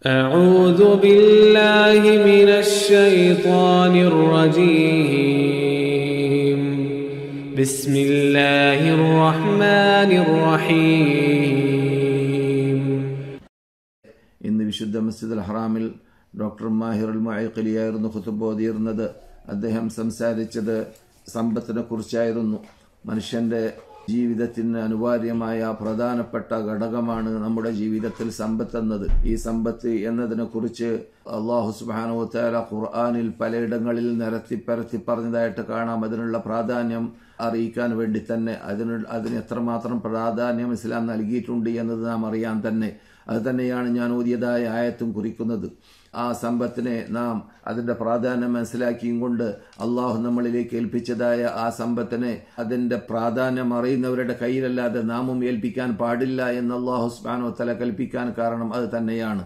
أعوذ بالله من الشيطان الرجيم بسم الله الرحمن الرحيم ഇന്ന് വിശുദ്ധ മസ്ജിദ് അൽ ഹറാമിൽ ഡോക്ടർ മാഹിർ അൽ മൊയ്ക്കലിയായിരുന്നു ഖുത്തുബ് ഓതിയിരുന്നത് അദ്ദേഹം സംസാരിച്ചത് സമ്പത്തിനെ കുറിച്ചായിരുന്നു മനുഷ്യന്റെ ജീവിതത്തിന് അനിവാര്യമായ പ്രധാനപ്പെട്ട ഘടകമാണ് നമ്മുടെ ജീവിതത്തിൽ സമ്പത്ത് എന്നത് ഈ സമ്പത്ത് എന്നതിനെ കുറിച്ച് അള്ളാഹു സുബാനുത്താല ഖുർആാനിൽ പലയിടങ്ങളിൽ നിരത്തി പരത്തി പറഞ്ഞതായിട്ട് കാണാം അതിനുള്ള പ്രാധാന്യം അറിയിക്കാൻ വേണ്ടി തന്നെ അതിന് അതിന് എത്രമാത്രം പ്രാധാന്യം ഇസ്ലാം നൽകിയിട്ടുണ്ട് എന്നത് നാം അറിയാൻ തന്നെ അത് തന്നെയാണ് ഞാൻ ഓതിയതായ ആയത്തും കുറിക്കുന്നത് ആ സമ്പത്തിനെ നാം അതിന്റെ പ്രാധാന്യം മനസ്സിലാക്കിയും കൊണ്ട് അള്ളാഹു നമ്മളിലേക്ക് ഏൽപ്പിച്ചതായ ആ സമ്പത്തിനെ അതിന്റെ പ്രാധാന്യം അറിയുന്നവരുടെ കയ്യിലല്ലാതെ നാമും ഏൽപ്പിക്കാൻ പാടില്ല എന്ന് അള്ളാഹു സ്ബാനോ തല കൽപ്പിക്കാൻ കാരണം അത് തന്നെയാണ്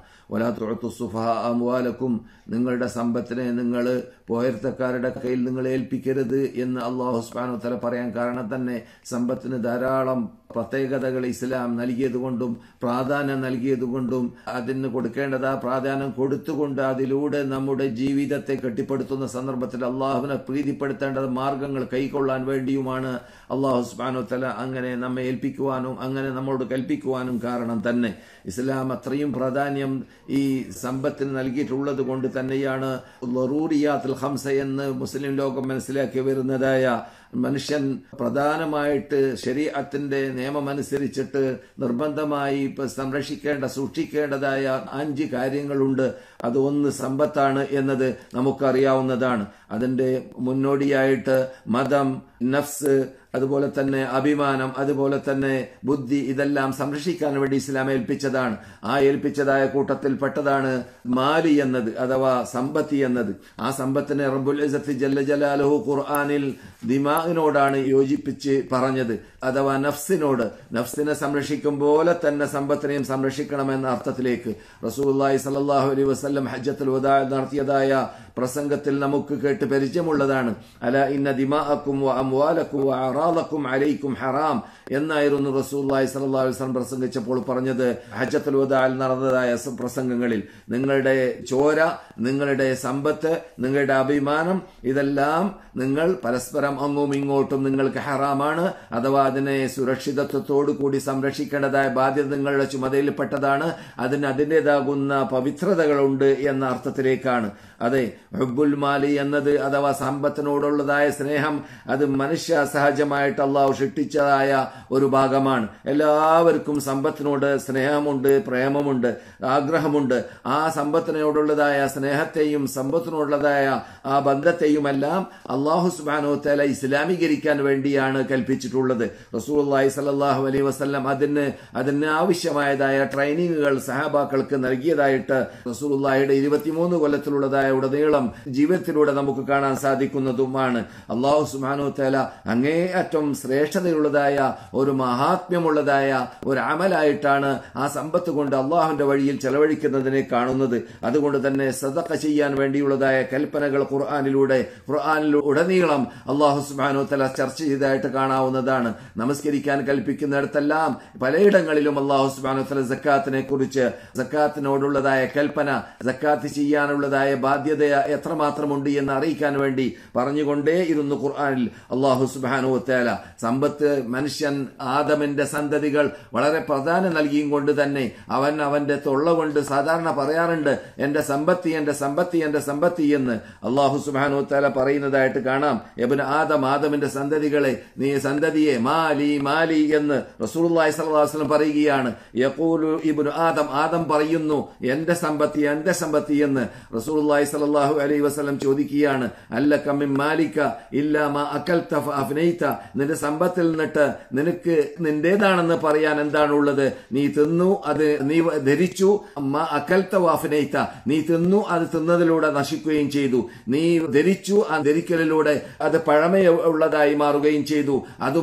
അമുവാലക്കും നിങ്ങളുടെ സമ്പത്തിനെ നിങ്ങൾ പോയർത്തക്കാരുടെ കയ്യിൽ നിങ്ങൾ ഏൽപ്പിക്കരുത് എന്ന് അള്ളാഹു സ്ബാനോ തല പറയാൻ കാരണം തന്നെ സമ്പത്തിന് ധാരാളം പ്രത്യേകതകൾ ഇസ്ലാം നൽകിയതുകൊണ്ടും പ്രാധാന്യം നൽകിയതുകൊണ്ടും അതിന് കൊടുക്കേണ്ടത് ആ പ്രാധാന്യം കൊടുത്തുകൊണ്ട് അതിലൂടെ നമ്മുടെ ജീവിതത്തെ കെട്ടിപ്പടുത്തുന്ന സന്ദർഭത്തിൽ അള്ളാഹുവിനെ പ്രീതിപ്പെടുത്തേണ്ട മാർഗങ്ങൾ കൈക്കൊള്ളാൻ വേണ്ടിയുമാണ് അള്ളാഹു സുബാനോ തല അങ്ങനെ നമ്മെ ഏൽപ്പിക്കുവാനും അങ്ങനെ നമ്മോട് കൽപ്പിക്കുവാനും കാരണം തന്നെ ഇസ്ലാം അത്രയും പ്രാധാന്യം ഈ സമ്പത്തിന് നൽകിയിട്ടുള്ളത് കൊണ്ട് തന്നെയാണ് ലറൂറിയാത്തുൽ ഹംസ എന്ന് മുസ്ലിം ലോകം മനസ്സിലാക്കി വരുന്നതായ മനുഷ്യൻ പ്രധാനമായിട്ട് ശരീരത്തിന്റെ നിയമമനുസരിച്ചിട്ട് നിർബന്ധമായി സംരക്ഷിക്കേണ്ട സൂക്ഷിക്കേണ്ടതായ അഞ്ച് കാര്യങ്ങളുണ്ട് അത് ഒന്ന് സമ്പത്താണ് എന്നത് നമുക്കറിയാവുന്നതാണ് അതിന്റെ മുന്നോടിയായിട്ട് മതം നഫ്സ് അതുപോലെ തന്നെ അഭിമാനം അതുപോലെ തന്നെ ബുദ്ധി ഇതെല്ലാം സംരക്ഷിക്കാൻ വേണ്ടി ഇസ്ലാം ഏൽപ്പിച്ചതാണ് ആ ഏൽപ്പിച്ചതായ കൂട്ടത്തിൽ പെട്ടതാണ് മാലി എന്നത് അഥവാ സമ്പത്തി എന്നത് ആ സമ്പത്തിനെ റബ്ബുൽ ഇസത്ത് ജല്ല ജലാലുഹു ഖുർആാനിൽ ദിമാഗിനോടാണ് യോജിപ്പിച്ച് പറഞ്ഞത് അഥവാ നഫ്സിനോട് നഫ്സിനെ സംരക്ഷിക്കും പോലെ തന്നെ സമ്പത്തിനെയും സംരക്ഷിക്കണമെന്ന അർത്ഥത്തിലേക്ക് റസൂല്ലായി സല്ലാഹു അലൈ വസ്ലം ഹജ്ജത്തുൽ വദാ നടത്തിയതായ പ്രസംഗത്തിൽ നമുക്ക് കേട്ട് പരിചയമുള്ളതാണ് അല ഇന്ന ദിമാഅക്കും അംവാലക്കും അറാദക്കും അലൈക്കും ഹറാം എന്നായിരുന്നു റസൂല്ലായി സല്ലാ വസ്ലം പ്രസംഗിച്ചപ്പോൾ പറഞ്ഞത് ഹജ്ജത്തുൽ വദാൽ നടന്നതായ പ്രസംഗങ്ങളിൽ നിങ്ങളുടെ ചോര നിങ്ങളുടെ സമ്പത്ത് നിങ്ങളുടെ അഭിമാനം ഇതെല്ലാം നിങ്ങൾ പരസ്പരം അങ്ങും ഇങ്ങോട്ടും നിങ്ങൾക്ക് ഹറാമാണ് അഥവാ അതിനെ സുരക്ഷിതത്വത്തോടു കൂടി സംരക്ഷിക്കേണ്ടതായ ബാധ്യത നിങ്ങളുടെ ചുമതലയിൽപ്പെട്ടതാണ് അതിന് അതിൻ്റെതാകുന്ന പവിത്രതകളുണ്ട് എന്ന അർത്ഥത്തിലേക്കാണ് അതെ ഹുബുൽ മാലി എന്നത് അഥവാ സമ്പത്തിനോടുള്ളതായ സ്നേഹം അത് മനുഷ്യ സഹജമായിട്ട് അള്ളാഹു സൃഷ്ടിച്ചതായ ഒരു ഭാഗമാണ് എല്ലാവർക്കും സമ്പത്തിനോട് സ്നേഹമുണ്ട് പ്രേമമുണ്ട് ആഗ്രഹമുണ്ട് ആ സമ്പത്തിനോടുള്ളതായ സ്നേഹത്തെയും സമ്പത്തിനോടുള്ളതായ ആ ബന്ധത്തെയുമെല്ലാം അള്ളാഹു സുബാനോ തല ഇസ്ലാമീകരിക്കാൻ വേണ്ടിയാണ് കൽപ്പിച്ചിട്ടുള്ളത് റസൂള്ളി സലാഹു അലൈ വസ്ലം അതിന് അതിന് ആവശ്യമായതായ ട്രെയിനിങ്ങുകൾ സഹാബാക്കൾക്ക് നൽകിയതായിട്ട് റസൂള്ളാഹിയുടെ ഇരുപത്തിമൂന്ന് കൊല്ലത്തിലുള്ളതായ ഉടനീളം ജീവിതത്തിലൂടെ നമുക്ക് കാണാൻ സാധിക്കുന്നതുമാണ് അള്ളാഹു സുബാനോ തല അങ്ങേയറ്റം ശ്രേഷ്ഠതയുള്ളതായ ഒരു മഹാത്മ്യമുള്ളതായ ഒരു അമലായിട്ടാണ് ആ സമ്പത്ത് കൊണ്ട് അള്ളാഹുവിന്റെ വഴിയിൽ ചെലവഴിക്കുന്നതിനെ കാണുന്നത് അതുകൊണ്ട് തന്നെ സദക്ക ചെയ്യാൻ വേണ്ടിയുള്ളതായ കൽപ്പനകൾ ഖുർആാനിലൂടെ ഖുർആാനിൽ ഉടനീളം അള്ളാഹു സുബാനോ തല ചർച്ച ചെയ്തതായിട്ട് കാണാവുന്നതാണ് നമസ്കരിക്കാൻ കൽപ്പിക്കുന്നിടത്തെല്ലാം പലയിടങ്ങളിലും അള്ളാഹു സുബാനോ തല ജക്കാത്തിനെ കുറിച്ച് ജക്കാത്തിനോടുള്ളതായ കൽപ്പന ജക്കാത്ത് ചെയ്യാനുള്ളതായ ബാധ്യത എത്രമാത്രമുണ്ട് എന്ന് അറിയിക്കാൻ വേണ്ടി പറഞ്ഞുകൊണ്ടേ ഇരുന്നു ഖുർആാനിൽ അള്ളാഹു സുബാനോ തല സമ്പത്ത് മനുഷ്യൻ ആദമിന്റെ സന്തതികൾ വളരെ പ്രാധാന്യം നൽകിയും കൊണ്ട് തന്നെ അവൻ അവന്റെ തൊള്ള കൊണ്ട് സാധാരണ പറയാറുണ്ട് എന്റെ സമ്പത്തി എന്റെ സമ്പത്തി എന്റെ സമ്പത്തി എന്ന് അള്ളാഹു സുബാനു തല പറയുന്നതായിട്ട് കാണാം എബിൻ ആദം ആദമിന്റെ സന്തതികളെ നീ സന്തതിയെ മാലി മാലി എന്ന് റസൂർലായി സലഹുസ്ലം പറയുകയാണ് യക്കൂലു ഇബുൻ ആദം ആദം പറയുന്നു എന്റെ സമ്പത്തി എന്റെ സമ്പത്തി എന്ന് റസൂർലായി സലാഹു അലൈ വസ്ലം ചോദിക്കുകയാണ് അല്ല കമ്മിൻ മാലിക്ക ഇല്ല മാ അക്കൽ അഫ്നയിത്ത നിന്റെ സമ്പത്തിൽ നിന്നിട്ട് നിനക്ക് നിന്റേതാണെന്ന് പറയാൻ എന്താണുള്ളത് നീ തിന്നു അത് നീ ധരിച്ചു അക്കൽത്ത വാഫിനയിത്ത നീ തിന്നു അത് തിന്നതിലൂടെ നശിക്കുകയും ചെയ്തു നീ ധരിച്ചു ആ ധരിക്കലിലൂടെ അത് പഴമയുള്ളതായി മാറുകയും ചെയ്തു അതും അവസാനം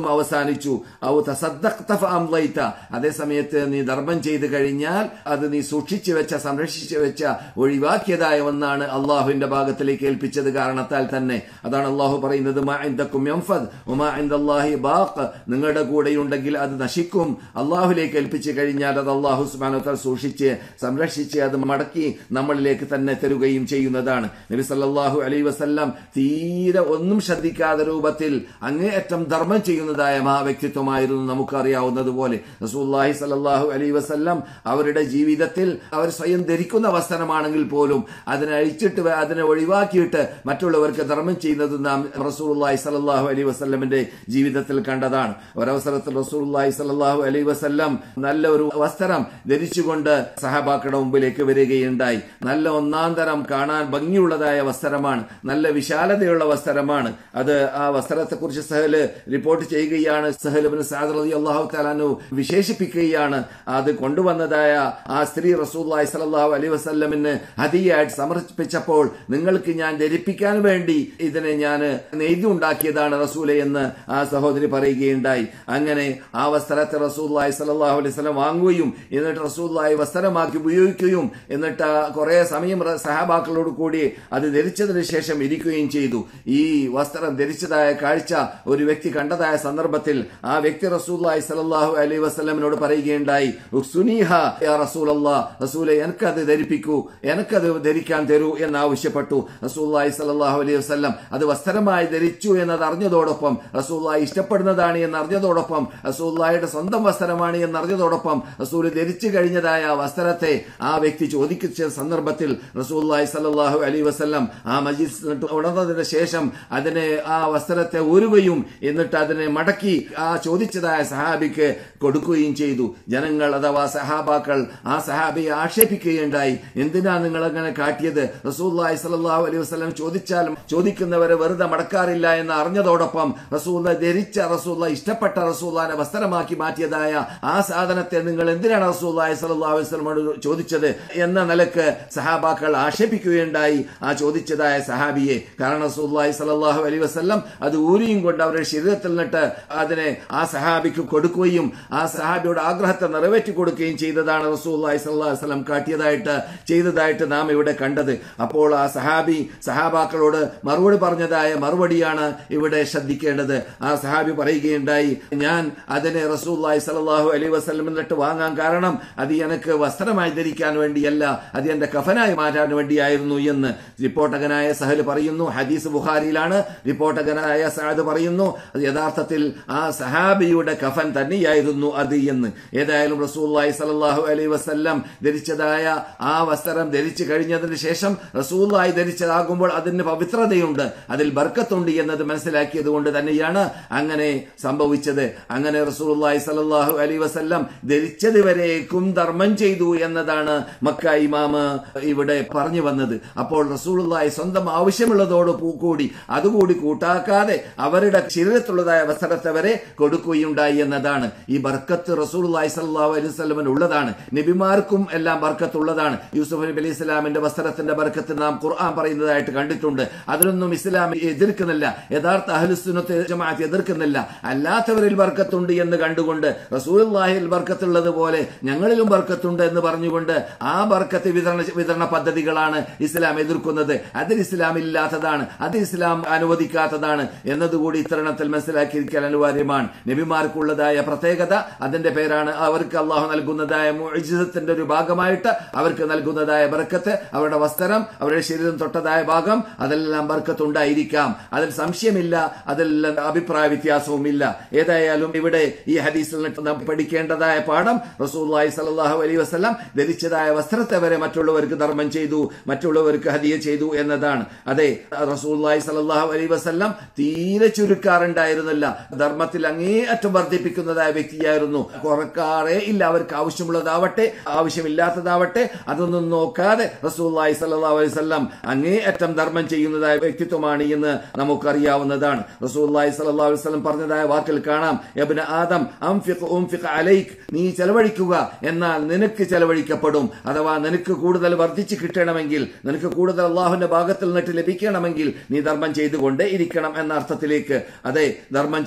അവസാനിച്ചു ഔ തസദ്ദഖ്ത ഫഅംളൈത അതേ സമയത്ത് നീ ധർമ്മം ചെയ്തു കഴിഞ്ഞാൽ അത് നീ സൂക്ഷിച്ചു വെച്ച സംരക്ഷിച്ചു വെച്ച ഒഴിവാക്കിയതായ ഒന്നാണ് അള്ളാഹുവിന്റെ ഭാഗത്തിലേക്ക് ഏൽപ്പിച്ചത് കാരണത്താൽ തന്നെ അതാണ് അള്ളാഹു പറയുന്നത് മാ ഇൻദക്കും യൻഫദ് വമാ ഇൻദല്ലാഹി ബാഖ് നിങ്ങളുടെ കൂടെയുണ്ടെങ്കിൽ അത് നശിക്കും അള്ളാഹുലേക്ക് ഏൽപ്പിച്ചു കഴിഞ്ഞാൽ അത് അള്ളാഹു സുബ്ഹാനഹു വതആല സൂക്ഷിച്ച് സംരക്ഷിച്ച് അത് മടക്കി നമ്മളിലേക്ക് തന്നെ തരുകയും ചെയ്യുന്നതാണ് നബി സല്ലല്ലാഹു അലൈഹി വസല്ലം തീരെ ഒന്നും ശ്രദ്ധിക്കാത്ത രൂപത്തിൽ അങ്ങേയറ്റം ധർമ്മം ചെയ്യുന്നതായ മഹാവ്യക്തിത്വമായിരുന്നു നമുക്കറിയാവുന്നതുപോലെ റസൂല്ലാഹി സല്ലല്ലാഹു അലൈഹി വസല്ലം അവരുടെ ജീവിതത്തിൽ അവർ സ്വയം ധരിക്കുന്ന വസ്ത്രമാണെങ്കിൽ പോലും അതിനെ അഴിച്ചിട്ട് വേ- അതിനെ ഒഴിവാക്കിയിട്ട് മറ്റുള്ളവർക്ക് ധർമ്മം ചെയ്യുന്നത് നാം റസൂലുള്ളാഹി സല്ലല്ലാഹു അലൈഹി വസല്ലമിന്റെ ജീവിതത്തിൽ കണ്ടതാണ് ഒരവസരത്തിൽ റസൂലുള്ളാഹി സല്ലല്ലാഹു അലൈഹി വസല്ലം നല്ല ഒരു വസ്ത്രം ധരിച്ചുകൊണ്ട് സഹബാക്കളുടെ മുമ്പിലേക്ക് വരികയുണ്ടായി നല്ല ഒന്നാം തരം കാണാൻ ഭംഗിയുള്ളതായ വസ്ത്രമാണ് നല്ല വിശാലതയുള്ള വസ്ത്രമാണ് അത് ആ വസ്ത്രത്തെക്കുറിച്ച് സഹല് റിപ്പോർട്ട് ചെയ്യുകയാണ് സഹലുബിന് സാദർ അലി അള്ളാഹു താലാനു വിശേഷിപ്പിക്കുകയാണ് അത് കൊണ്ടുവന്നതായ ആ സ്ത്രീ റസൂല്ലായി സലാഹു അലൈ വസ്ല്ലമിന് ഹദിയായിട്ട് സമർപ്പിച്ചപ്പോൾ നിങ്ങൾക്ക് ഞാൻ ധരിപ്പിക്കാൻ വേണ്ടി ഇതിനെ ഞാൻ നെയ്തി ഉണ്ടാക്കിയതാണ് റസൂലെ എന്ന് ആ സഹോദരി പറയുകയുണ്ടായി അങ്ങനെ ആ വസ്ത്രത്തെ റസൂല്ലായി സലാഹു അലൈഹി സ്വലം വാങ്ങുകയും എന്നിട്ട് റസൂല്ലായി വസ്ത്രമാക്കി ഉപയോഗിക്കുകയും എന്നിട്ട് കുറെ സമയം റ- സഹാബാക്കളോട് കൂടി അത് ധരിച്ചതിന് ശേഷം ഇരിക്കുകയും ചെയ്തു ഈ വസ്ത്രം ധരിച്ചതായ കാഴ്ച ഒരു വ്യക്തി കണ്ടതായ സന്ദർഭത്തിൽ ആ വ്യക്തി റസൂല്ലായി സലല്ലാഹു അലൈഹി വസ്ലമിനോട് പറയുകയുണ്ടായി "ഉക്സുനീഹ യാ റസൂലല്ലാ റസൂലെ എനിക്കത് ധരിപ്പിക്കൂ എനിക്കത് ധരിക്കാൻ തരൂ എന്ന് ആവശ്യപ്പെട്ടു റസൂല്ലായി സലല്ലാഹു അലൈഹി വസ്ലം അത് വസ്ത്രമായി ധരിച്ചു എന്നത് അറിഞ്ഞതോടൊപ്പം റസൂല്ലായി ഇഷ്ടപ്പെടുന്നതാണ് എന്ന് അറിഞ്ഞതോടൊപ്പം റസൂല്ലായുടെ സ്വന്തം വസ്ത്രമാണ് എന്ന് അറിഞ്ഞതോടൊപ്പം റസൂൽ ധരിച്ചു കഴിഞ്ഞതായ ആ വസ്ത്രത്തെ ആ വ്യക്തി ചോദിച്ച സന്ദർഭത്തിൽ റസൂല്ലായി സല്ലാഹു അലൈഹി വസ്ലം ആ മജീസ് ഉണർന്നതിന് ശേഷം അതിനെ ആ വസ്ത്രത്തെ ഊരുകയും എന്നിട്ട് അതിനെ മടക്കി ആ ചോദിച്ചതായ സഹാബിക്ക് കൊടുക്കുകയും ചെയ്തു ജനങ്ങൾ അഥവാ സഹാബാക്കൾ ആ സഹാബിയെ ആക്ഷേപിക്കുകയുണ്ടായി എന്തിനാ നിങ്ങൾ അങ്ങനെ കാട്ടിയത് റസൂല്ലായി സല്ലാഹു അലൈഹി വസ്ലം ചോദിച്ചാലും ചോദിക്കുന്നവരെ വെറുതെ മടക്കാറില്ല എന്ന് അറിഞ്ഞതോടൊപ്പം റസൂല്ല ധരിച്ച റസൂല്ല ഇഷ്ടപ്പെട്ട റസൂല്ലാനെ വസ്ത്രമാക്കി മാറ്റിയതായ ആ സാധനത്തെ നിങ്ങൾ എന്തിനാണ് റസൂല്ലായി സല്ലാഹു അലൈഹി വസ്ലമോട് ചോദിച്ചത് എന്ന നിലക്ക് സഹാബാക്കൾ ആക്ഷേപിക്കുകയുണ്ടായി ആ ചോദിച്ചതായ സഹാബിയെ കാരണം റസൂല്ലായി സല്ലാഹു അലൈഹി വസ്ലം അത് ഊരിയും കൊണ്ട് അവരുടെ ശരീരത്തിൽ നിന്നിട്ട് അതിനെ ആ സഹാബിക്ക് കൊടുക്കുകയും ആ സഹാബിയുടെ ആഗ്രഹത്തെ നിറവേറ്റി കൊടുക്കുകയും ചെയ്തതാണ് റസൂല്ലായി സല്ലാഹു വസ്ലം കാട്ടിയതായിട്ട് ചെയ്തതായിട്ട് നാം ഇവിടെ കണ്ടത് അപ്പോൾ ആ സഹാബി സഹാബാക്കളോട് മറുപടി പറഞ്ഞതായ മറുപടിയാണ് ഇവിടെ ശ്രദ്ധിക്കേണ്ടത് ആ സഹാബി പറയുകയുണ്ടായി ഞാൻ അതിനെ റസൂല്ലായി സലാഹു അലൈ വസ്ലമിന്നിട്ട് വാങ്ങാൻ കാരണം അത് എനിക്ക് വസ്ത്രമായി ധരിക്കാൻ വേണ്ടിയല്ല അത് എന്റെ കഫനായി മാറ്റാൻ വേണ്ടിയായിരുന്നു എന്ന് റിപ്പോർട്ടകനായ സഹൽ പറയുന്നു ഹദീസ് ബുഖാരിയിലാണ് റിപ്പോർട്ടകനായ സഹദ് പറയുന്നു അത് യഥാർത്ഥത്തിൽ ആ സഹാബിയുടെ കഫൻ തന്നെയായിരുന്നു അത് എന്ന് ഏതായാലും റസൂല്ലായി സലാഹു അലൈ വസ്ല്ലം ധരിച്ചതായ ആ വസ്ത്രം ധരിച്ചു കഴിഞ്ഞതിന് ശേഷം റസൂല്ലായി ധരിച്ചതാകുമ്പോൾ അതിന് പവിത്രതയുണ്ട് അതിൽ ബർക്കത്തുണ്ട് എന്നത് മനസ്സിലാക്കിയത് കൊണ്ട് തന്നെയാണ് അങ്ങനെ സംഭവിച്ചത് അങ്ങനെ റസൂല്ലായി സലാഹു അലൈ വസ്ല്ലം ധരിച്ചത് വരേക്കും ധർമ്മം ചെയ്തു എന്നതാണ് മക്ക ഇമാമ് ഇവിടെ പറഞ്ഞു വന്നത് അപ്പോൾ റസൂലുള്ളാഹി സ്വന്തം ആവശ്യമുള്ളതോട് പൂ- കൂടി അതുകൂടി കൂട്ടാക്കാതെ അവരുടെ ശരീരത്തുള്ളതായ അവസരത്തെ വരെ കൊടുക്കുകയുണ്ടായി എന്നതാണ് ഈ ബർക്കത്ത് റസൂലുള്ളാഹി സ്വല്ലല്ലാഹു അലൈഹി വസല്ലമന് ഉള്ളതാണ് നബിമാർക്കും എല്ലാം ബർക്കത്ത് ഉള്ളതാണ് യൂസുഫ് നബി അലൈഹി ഇസ്ലാമിന്റെ വസ്ത്രത്തിന്റെ ബർക്കത്ത് നാം ഖുർആൻ പറയുന്നതായിട്ട് കണ്ടിട്ടുണ്ട് അതിനൊന്നും ഇസ്ലാം എതിർക്കുന്നില്ല യഥാർത്ഥ അഹ്ലുസുന്നത്ത് ജമാഅത്ത് എതിർക്കുന്നില്ല അല്ലാത്തവരിൽ ബർക്കത്തുണ്ട് എന്ന് കണ്ടുകൊണ്ട് റസൂലുള്ളാഹിൽ ബർക്കത്തുള്ളത് പോലെ ഞങ്ങളിലും ബർക്കത്തുണ്ട് എന്ന് പറഞ്ഞുകൊണ്ട് ആ ബർക്കത്ത് വിതരണ വിതരണ പദ്ധതികളാണ് ഇസ്ലാം എതിർക്കുന്നത് അതിൽ ഇസ്ലാം ഇല്ലാത്തതാണ് അത് ഇസ്ലാം അനുവദിക്കാത്തതാണ് എന്നതുകൂടി ഇത്തരണത്തിൽ മനസ്സിലാക്കിയിരിക്കാൻ അനിവാര്യമാണ് നബിമാർക്കുള്ളതായ പ്രത്യേകത അതിന്റെ പേരാണ് അവർക്ക് അള്ളാഹു നൽകുന്നതായ മുഅ്ജിസത്തിന്റെ ഒരു ഭാഗമായിട്ട് അവർക്ക് നൽകുന്നതായ ബർക്കത്ത് അവരുടെ വസ്ത്രം അവരുടെ ശരീരം തൊട്ടതായ ഭാഗം അതെല്ലാം ബർക്കത്ത് ഉണ്ടായിരിക്കാം അതിൽ സംശയമില്ല അതിൽ അഭിപ്രായ വ്യത്യാസവുമില്ല ഏതായാലും ഇവിടെ ഈ ഹദീസിൽ നിന്ന് നാം പഠിക്കേണ്ടതായ പാഠം റസൂല്ലായി സലാഹു അലൈ വസ്ലാം ധരിച്ചതായ വസ്ത്രത്തെ വരെ മറ്റുള്ളവർക്ക് ധർമ്മം ചെയ്തു മറ്റുള്ളവർക്ക് ഹദിയ ചെയ്തു എന്നതാണ് അതെ റസൂല്ലായി സലാഹു അലൈ വസ്ലാം തീരെ ചുരുക്കാറുണ്ടായിരുന്നില്ല ധർമ്മത്തിൽ അങ്ങേയറ്റം വർദ്ധിപ്പിക്കുന്നതായ വ്യക്തിയായിരുന്നു കുറക്കാറേ ഇല്ല അവർക്ക് ആവശ്യമുള്ളതാവട്ടെ ആവശ്യമില്ലാത്തതാവട്ടെ അതൊന്നും നോക്കാതെ റസൂല്ലായി സല്ലാ അലൈഹി വസല്ലം അങ്ങേയറ്റം ധർമ്മം ചെയ്യുന്നതായ വ്യക്തിത്വമാണ് എന്ന് നമുക്കറിയാവുന്നതാണ് റസൂല്ലായി സല്ലാ അലൈഹി വസല്ലം പറഞ്ഞതായ വാക്കിൽ കാണാം യബ്ന ആദം അംഫിഖ് ഉംഫിഖ് അലൈക് നീ ചെലവഴിക്കുക എന്നാൽ നിനക്ക് ചെലവഴിക്കപ്പെടും അഥവാ നിനക്ക് കൂടുതൽ വർദ്ധിച്ചു കിട്ടണമെങ്കിൽ നിനക്ക് കൂടുതൽ അള്ളാഹുവിന്റെ ഭാഗത്തിൽ നിന്നിട്ട് ലഭിക്കണമെങ്കിൽ നീ ധർമ്മം ചെയ്തുകൊണ്ടേ ഇരിക്കണം എന്ന അർത്ഥത്തിലേക്ക് അതെ ധർമ്മം ചെയ്യുന്നതായ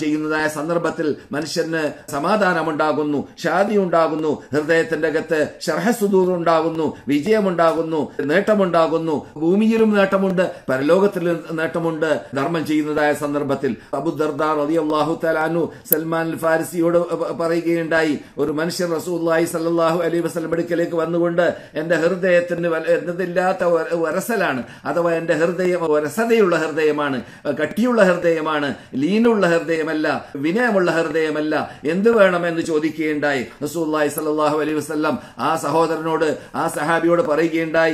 സന്ദർഭത്തിൽ മനുഷ്യന് സമാധാനമുണ്ടാകുന്നു ശാന്തി ഉണ്ടാകുന്നു ഹൃദയത്തിന്റെ അകത്ത് ഷർഹസുദൂർ ഉണ്ടാകുന്നു വിജയമുണ്ടാകുന്നു നേട്ടമുണ്ടാകുന്നു ഭൂമിയിലും നേട്ടമുണ്ട് പരലോകത്തിലും നേട്ടമുണ്ട് ധർമ്മം ചെയ്യുന്നതായ സന്ദർഭത്തിൽ അബുദർദാർ അള്ളാഹു തലാനു സൽമാൻ അൽ ഫാരിസിയോട് പറയുകയുണ്ടായി ഒരു മനുഷ്യൻ റസൂല്ലായി സല്ലാഹു അലൈ വസ്ലം അടുക്കലേക്ക് വന്നുകൊണ്ട് എന്റെ ഹൃദയത്തിന് എന്നതില്ലാത്ത വരസലാണ് അഥവാ എന്റെ ഹൃദയം വരസതയുള്ള ഹൃദയമാണ് കട്ടിയുള്ള ഹൃദയമാണ് ലീനുള്ള ഹൃദയമല്ല വിനയമുള്ള ഹൃദയമല്ല എന്ത് വേണമെന്ന് ചോദിക്കുകയുണ്ടായി റസൂല്ലായി സല്ലാഹു അലൈഹി വസ്ലം ആ സഹോദരനോട് ആ സഹാബിയോട് പറയുകയുണ്ടായി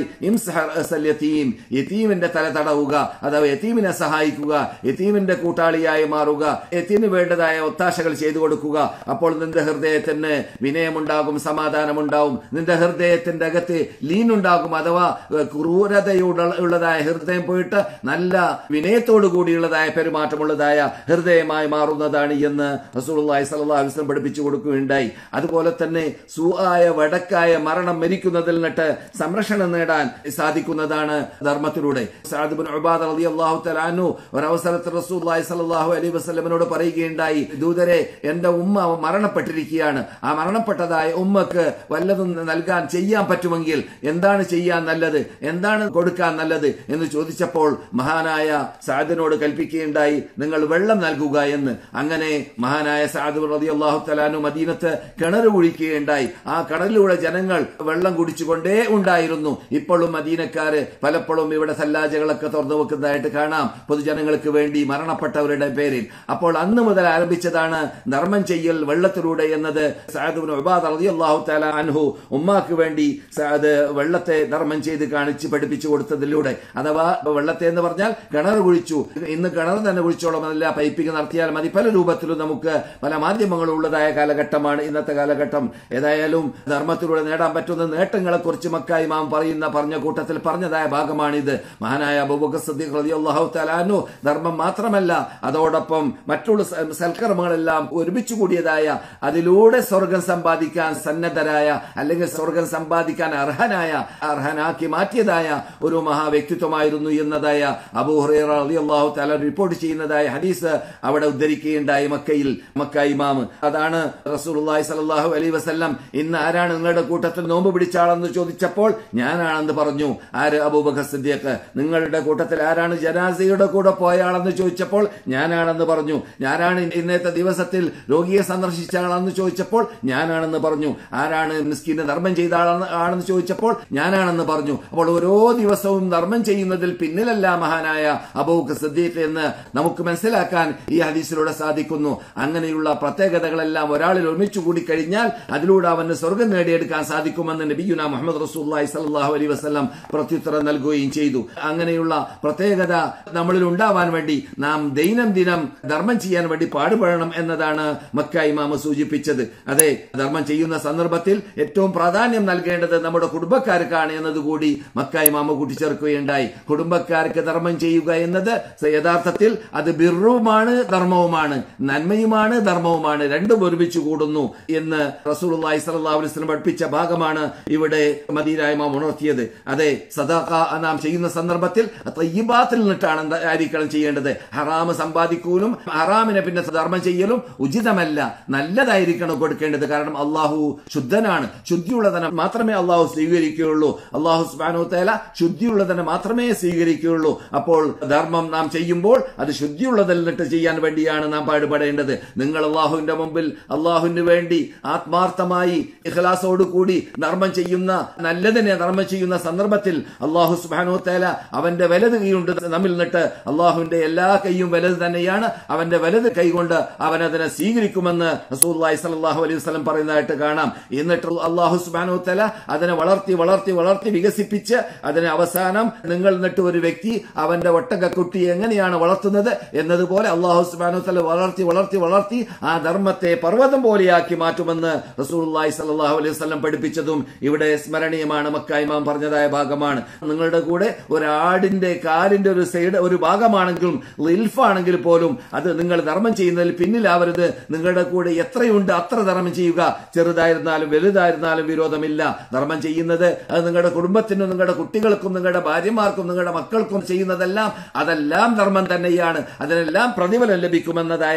യതീം യതീമിന്റെ തല തടവുക അഥവാ യതീമിനെ സഹായിക്കുക യതീമിന്റെ കൂട്ടാളിയായി മാറുക യതീമിന് വേണ്ടതായ ഒത്താശകൾ ചെയ്തു കൊടുക്കുക അപ്പോൾ നിന്റെ ഹൃദയത്തിന് വിനയമുണ്ടാകും സമാധാനമുണ്ടാവും നിന്റെ ഹൃദയത്തിന്റെ അകത്ത് ലീനുണ്ടാകും അഥവാ ക്രൂരതയുള്ളതായ ഹൃദയം പോയിട്ട് നല്ല വിനയത്തോടു കൂടിയുള്ളതായ പെരുമാറ്റമുള്ളതായ ഹൃദയമായി മാറുന്നതാണ് എന്ന് റസൂള്ളി സല്ലാസ്ലം പഠിപ്പിച്ചു കൊടുക്കുകയുണ്ടായി അതുപോലെ തന്നെ സുആയ വടക്കായ മരണം മരിക്കുന്നതിൽ നിന്നിട്ട് സംരക്ഷണം നേടാൻ സാധിക്കുന്നതാണ് ധർമ്മത്തിലൂടെ സാദിബിൻ ഉബാദ് അലി അള്ളാഹു തലാനു ഒരവസരത്തിൽ റസൂല്ലായി സലാഹു അലൈ വസ്ലമിനോട് പറയുകയുണ്ടായി ദൂതരെ എന്റെ ഉമ്മ മരണപ്പെട്ടിരിക്കുകയാണ് ആ മരണപ്പെട്ടതായ ഉമ്മക്ക് വല്ലതും നൽകാൻ ചെയ്യാൻ പറ്റുമെങ്കിൽ എന്താണ് ചെയ്യാൻ നല്ലത് എന്താണ് കൊടുക്കാൻ നല്ലത് എന്ന് ചോദിച്ചപ്പോൾ മഹാനായ സാദിനോട് കൽപ്പിക്കുകയുണ്ടായി നിങ്ങൾ വെള്ളം നൽകുക എന്ന് അങ്ങനെ മഹാനായ സാദ് റതി അള്ളാഹു തലാനു മദീനത്ത് കിണർ കുഴിക്കുകയുണ്ടായി ആ കടലിലൂടെ ജനങ്ങൾ വെള്ളം കുടിച്ചുകൊണ്ടേ ഉണ്ടായിരുന്നു ഇപ്പോഴും മദീനക്കാര് പലപ്പോഴും ഇവിടെ സല്ലാജകളൊക്കെ തുറന്നു വെക്കുന്നതായിട്ട് കാണാം പൊതുജനങ്ങൾക്ക് വേണ്ടി മരണപ്പെട്ടവരുടെ പേരിൽ അപ്പോൾ അന്ന് മുതൽ ആരംഭിച്ചതാണ് ധർമ്മം ചെയ്യൽ വെള്ളത്തിലൂടെ എന്നത് സാദുബിൻ ഉബാദ് റളിയല്ലാഹു തആല അൻഹു ഉമ്മാക്ക് വേണ്ടി സാദ് വെള്ളത്തെ ധർമ്മം ചെയ്ത് കാണിച്ച് പഠിപ്പിച്ചു കൊടുത്തതിലൂടെ അഥവാ വെള്ളത്തെ എന്ന് പറഞ്ഞാൽ കിണർ കുഴിച്ചു ഇന്ന് കിണർ തന്നെ കുഴിച്ചോളമല്ല പൈപ്പിംഗ് നടത്തിയാൽ മതി പല രൂപത്തിലും നമുക്ക് പല മാധ്യമങ്ങളും ഉള്ളതായ കാലഘട്ടമാണ് ഇന്നത്തെ കാലഘട്ടം ഏതായാലും ധർമ്മത്തിലൂടെ നേടാൻ പറ്റുന്ന നേട്ടങ്ങളെ കുറിച്ച് മക്കായി മാം പറയുന്ന പറഞ്ഞ കൂട്ടത്തിൽ പറഞ്ഞതായ ഭാഗമാണിത് മഹാനായ അബൂബക്കർ സദ്ദീഖ് റളിയല്ലാഹു തആലാനു ധർമ്മം മാത്രമല്ല അതോടൊപ്പം മറ്റുള്ള സ- സൽക്കർമ്മങ്ങളെല്ലാം ഒരുമിച്ച് കൂടിയതായ അതിലൂടെ സ്വർഗം സമ്പാദിക്കാൻ സന്നദ്ധരായ അല്ലെങ്കിൽ സ്വർഗം സമ്പാദിക്കാൻ അർഹനായ അർഹനാക്കി മാറ്റിയതായ ഒരു മഹാവ്യക്തിത്വമായിരുന്നു എന്നതായ അബൂഹുറൈറ റളിയല്ലാഹു തആല റിപ്പോർട്ട് ചെയ്യുന്നതായ ഹദീസ് അവിടെ ഉദ്ധരിക്കുകയുണ്ടായി മക്കയിൽ മക്ക ഇമാം അതാണ് റസൂലുള്ളാഹി സ്വല്ലല്ലാഹു അലൈഹി വസല്ലം ഇന്ന് ആരാണ് നിങ്ങളുടെ കൂട്ടത്തിൽ നോമ്പ് പിടിച്ച ആളെന്ന് ചോദിച്ചപ്പോൾ ഞാനാണെന്ന് പറഞ്ഞു ആര് അബൂബക്കർ സിദ്ദീഖ് നിങ്ങളുടെ കൂട്ടത്തിൽ ആരാണ് ജനാസയുടെ കൂടെ പോയ ആളെന്ന് ചോദിച്ചപ്പോൾ ഞാനാണെന്ന് പറഞ്ഞു ഞാനാണ് ഇന്നത്തെ ദിവസത്തിൽ രോഗിയെ സന്ദർശിച്ച ആളെന്ന് ചോദിച്ചപ്പോൾ ഞാനാണെന്ന് പറഞ്ഞു ആരാണ് മിസ്കിന് ധർമ്മം ചെയ്ത ആളെന്ന് ആണെന്ന് ചോദിച്ചപ്പോൾ ഞാനാണെന്ന് പറഞ്ഞു അപ്പോൾ ഓരോ ദിവസവും ധർമ്മം ചെയ്യുന്നതിൽ പിന്നിലല്ല മഹാനായ അബൂബക്കർ സിദ്ദീഖ് എന്ന് നമുക്ക് മനസ്സിലാക്കാൻ ഈ ഹദീസിലൂടെ സാധിക്കുന്നു അങ്ങനെയുള്ള പ്രത്യേകതകളെല്ലാം ഒരാളിൽ ഒരുമിച്ച് കൂടി കഴിഞ്ഞാൽ അതിലൂടെ അവന് സ്വർഗം നേടിയെടുക്കാൻ സാധിക്കുമെന്ന് നബിയുന മുഹമ്മദ് റസൂല്ലായി സല്ലാഹു അലൈ വസ്ലം പ്രത്യുത്തരം നൽകുകയും ചെയ്തു അങ്ങനെയുള്ള പ്രത്യേകത നമ്മളിൽ ഉണ്ടാവാൻ വേണ്ടി നാം ദൈനംദിനം ധർമ്മം ചെയ്യാൻ വേണ്ടി പാടുപെടണം എന്നതാണ് മക്ക ഇമാമ സൂചിപ്പിച്ചത് അതെ ധർമ്മം ചെയ്യുന്ന സന്ദർഭത്തിൽ ഏറ്റവും പ്രാധാന്യം നൽകേണ്ടത് നമ്മുടെ കുടുംബക്കാർക്കാണ് എന്നതുകൂടി മക്ക ഇമാമ കൂട്ടിച്ചേർക്കുകയുണ്ടായി കുടുംബക്കാർക്ക് ധർമ്മം ചെയ്യുക എന്നത് യഥാർത്ഥത്തിൽ അത് ബിറുമാണ് ധർമ്മവുമാണ് നന്മയുമാണ് ധർമ്മവുമാണ് രണ്ടും ഒരുമിച്ച് കൂടുന്നു എന്ന് റസൂലുള്ളാഹി സ്വല്ലല്ലാഹു അലൈഹി വസല്ലം പഠിപ്പിച്ച ഭാഗമാണ് ഇവിടെ മദീന ഇമാം ഉണർത്തിയത് അതെ സദാഖ നാം ചെയ്യുന്ന സന്ദർഭത്തിൽ തയ്യിബാത്തിൽ നിന്നിട്ടാണ് എന്ത് ആയിരിക്കണം ചെയ്യേണ്ടത് ഹറാമ് സമ്പാദിക്കൂലും ഹറാമിനെ പിന്നെ ധർമ്മം ചെയ്യലും ഉചിതമല്ല നല്ലതായിരിക്കണം കൊടുക്കേണ്ടത് കാരണം അള്ളാഹു ശുദ്ധനാണ് ശുദ്ധിയുള്ളതിനെ മാത്രമേ അള്ളാഹു സ്വീകരിക്കുകയുള്ളൂ അള്ളാഹു സുബാനു തേല ശുദ്ധിയുള്ളതിനെ മാത്രമേ സ്വീകരിക്കുകയുള്ളൂ അപ്പോൾ ധർമ്മം നാം ചെയ്യുമ്പോൾ അത് ശുദ്ധിയുള്ളതിൽ നിന്നിട്ട് ചെയ്യാൻ വേണ്ടിയാണ് നാം പാടുപെടേണ്ടത് നിങ്ങൾ അള്ളാഹുവിന്റെ മുമ്പിൽ അള്ളാഹുവിന് വേണ്ടി ആത്മാർത്ഥമായി ഇഖ്ലാസോട് കൂടി ധർമ്മം ചെയ്യുന്ന നല്ലതിനെ ധർമ്മം ചെയ്യുന്ന സന്ദർഭത്തിൽ അള്ളാഹു സുബാനു തേല അവന്റെ വലത് കൈയുണ്ട് നമ്മിൽ നിന്നിട്ട് അള്ളാഹുവിന്റെ എല്ലാ കൈയും വലത് തന്നെയാണ് അവന്റെ വലത് കൈകൊണ്ട് അവൻ അതിനെ സ്വീകരിക്കുമെന്ന് റസൂല്ലായി സലാഹു അലൈഹി വസ്ലം പറയുന്നതായിട്ട് കാണാം എന്നിട്ട് അള്ളാഹു സുബാനു തല അതിനെ വളർത്തി വളർത്തി വളർത്തി വികസിപ്പിച്ച് അതിനെ അവസാനം നിങ്ങൾ എന്നിട്ട് ഒരു വ്യക്തി അവന്റെ ഒട്ടകക്കുട്ടി എങ്ങനെയാണ് വളർത്തുന്നത് എന്നതുപോലെ അള്ളാഹു സുബാനു തല വളർത്തി വളർത്തി വളർത്തി ആ ധർമ്മത്തെ പർവ്വതം പോലെയാക്കി മാറ്റുമെന്ന് റസൂല്ലായി സലാഹു അലൈഹി വസ്ലം പഠിപ്പിച്ചതും ഇവിടെ സ്മരണീയമാണ് മക്കായിമാം പറഞ്ഞതായ ഭാഗമാണ് നിങ്ങളുടെ കൂടെ ഒരാടിന്റെ കാലിന്റെ ഒരു സൈഡ് ഒരു ഭാഗമാണെങ്കിലും ലിൽഫാണെങ്കിൽ പോലും അത് നിങ്ങൾ ധർമ്മം ചെയ്യുന്നതിൽ പിന്നിലാവരുത് നിങ്ങളുടെ കൂടെ എത്രയുണ്ട് അത്ര ധർമ്മം ചെയ്യുക ചെറുതായിരുന്നാലും വലുതായിരുന്നാലും വിരോധമില്ല ധർമ്മം ചെയ്യുന്നത് അത് നിങ്ങളുടെ കുടുംബത്തിനും നിങ്ങളുടെ കുട്ടികൾക്കും നിങ്ങളുടെ ഭാര്യമാർക്കും നിങ്ങളുടെ മക്കൾക്കും ചെയ്യുന്നതെല്ലാം അതെല്ലാം ധർമ്മം തന്നെയാണ് അതിനെല്ലാം പ്രതിഫലം ലഭിക്കുമെന്നതായ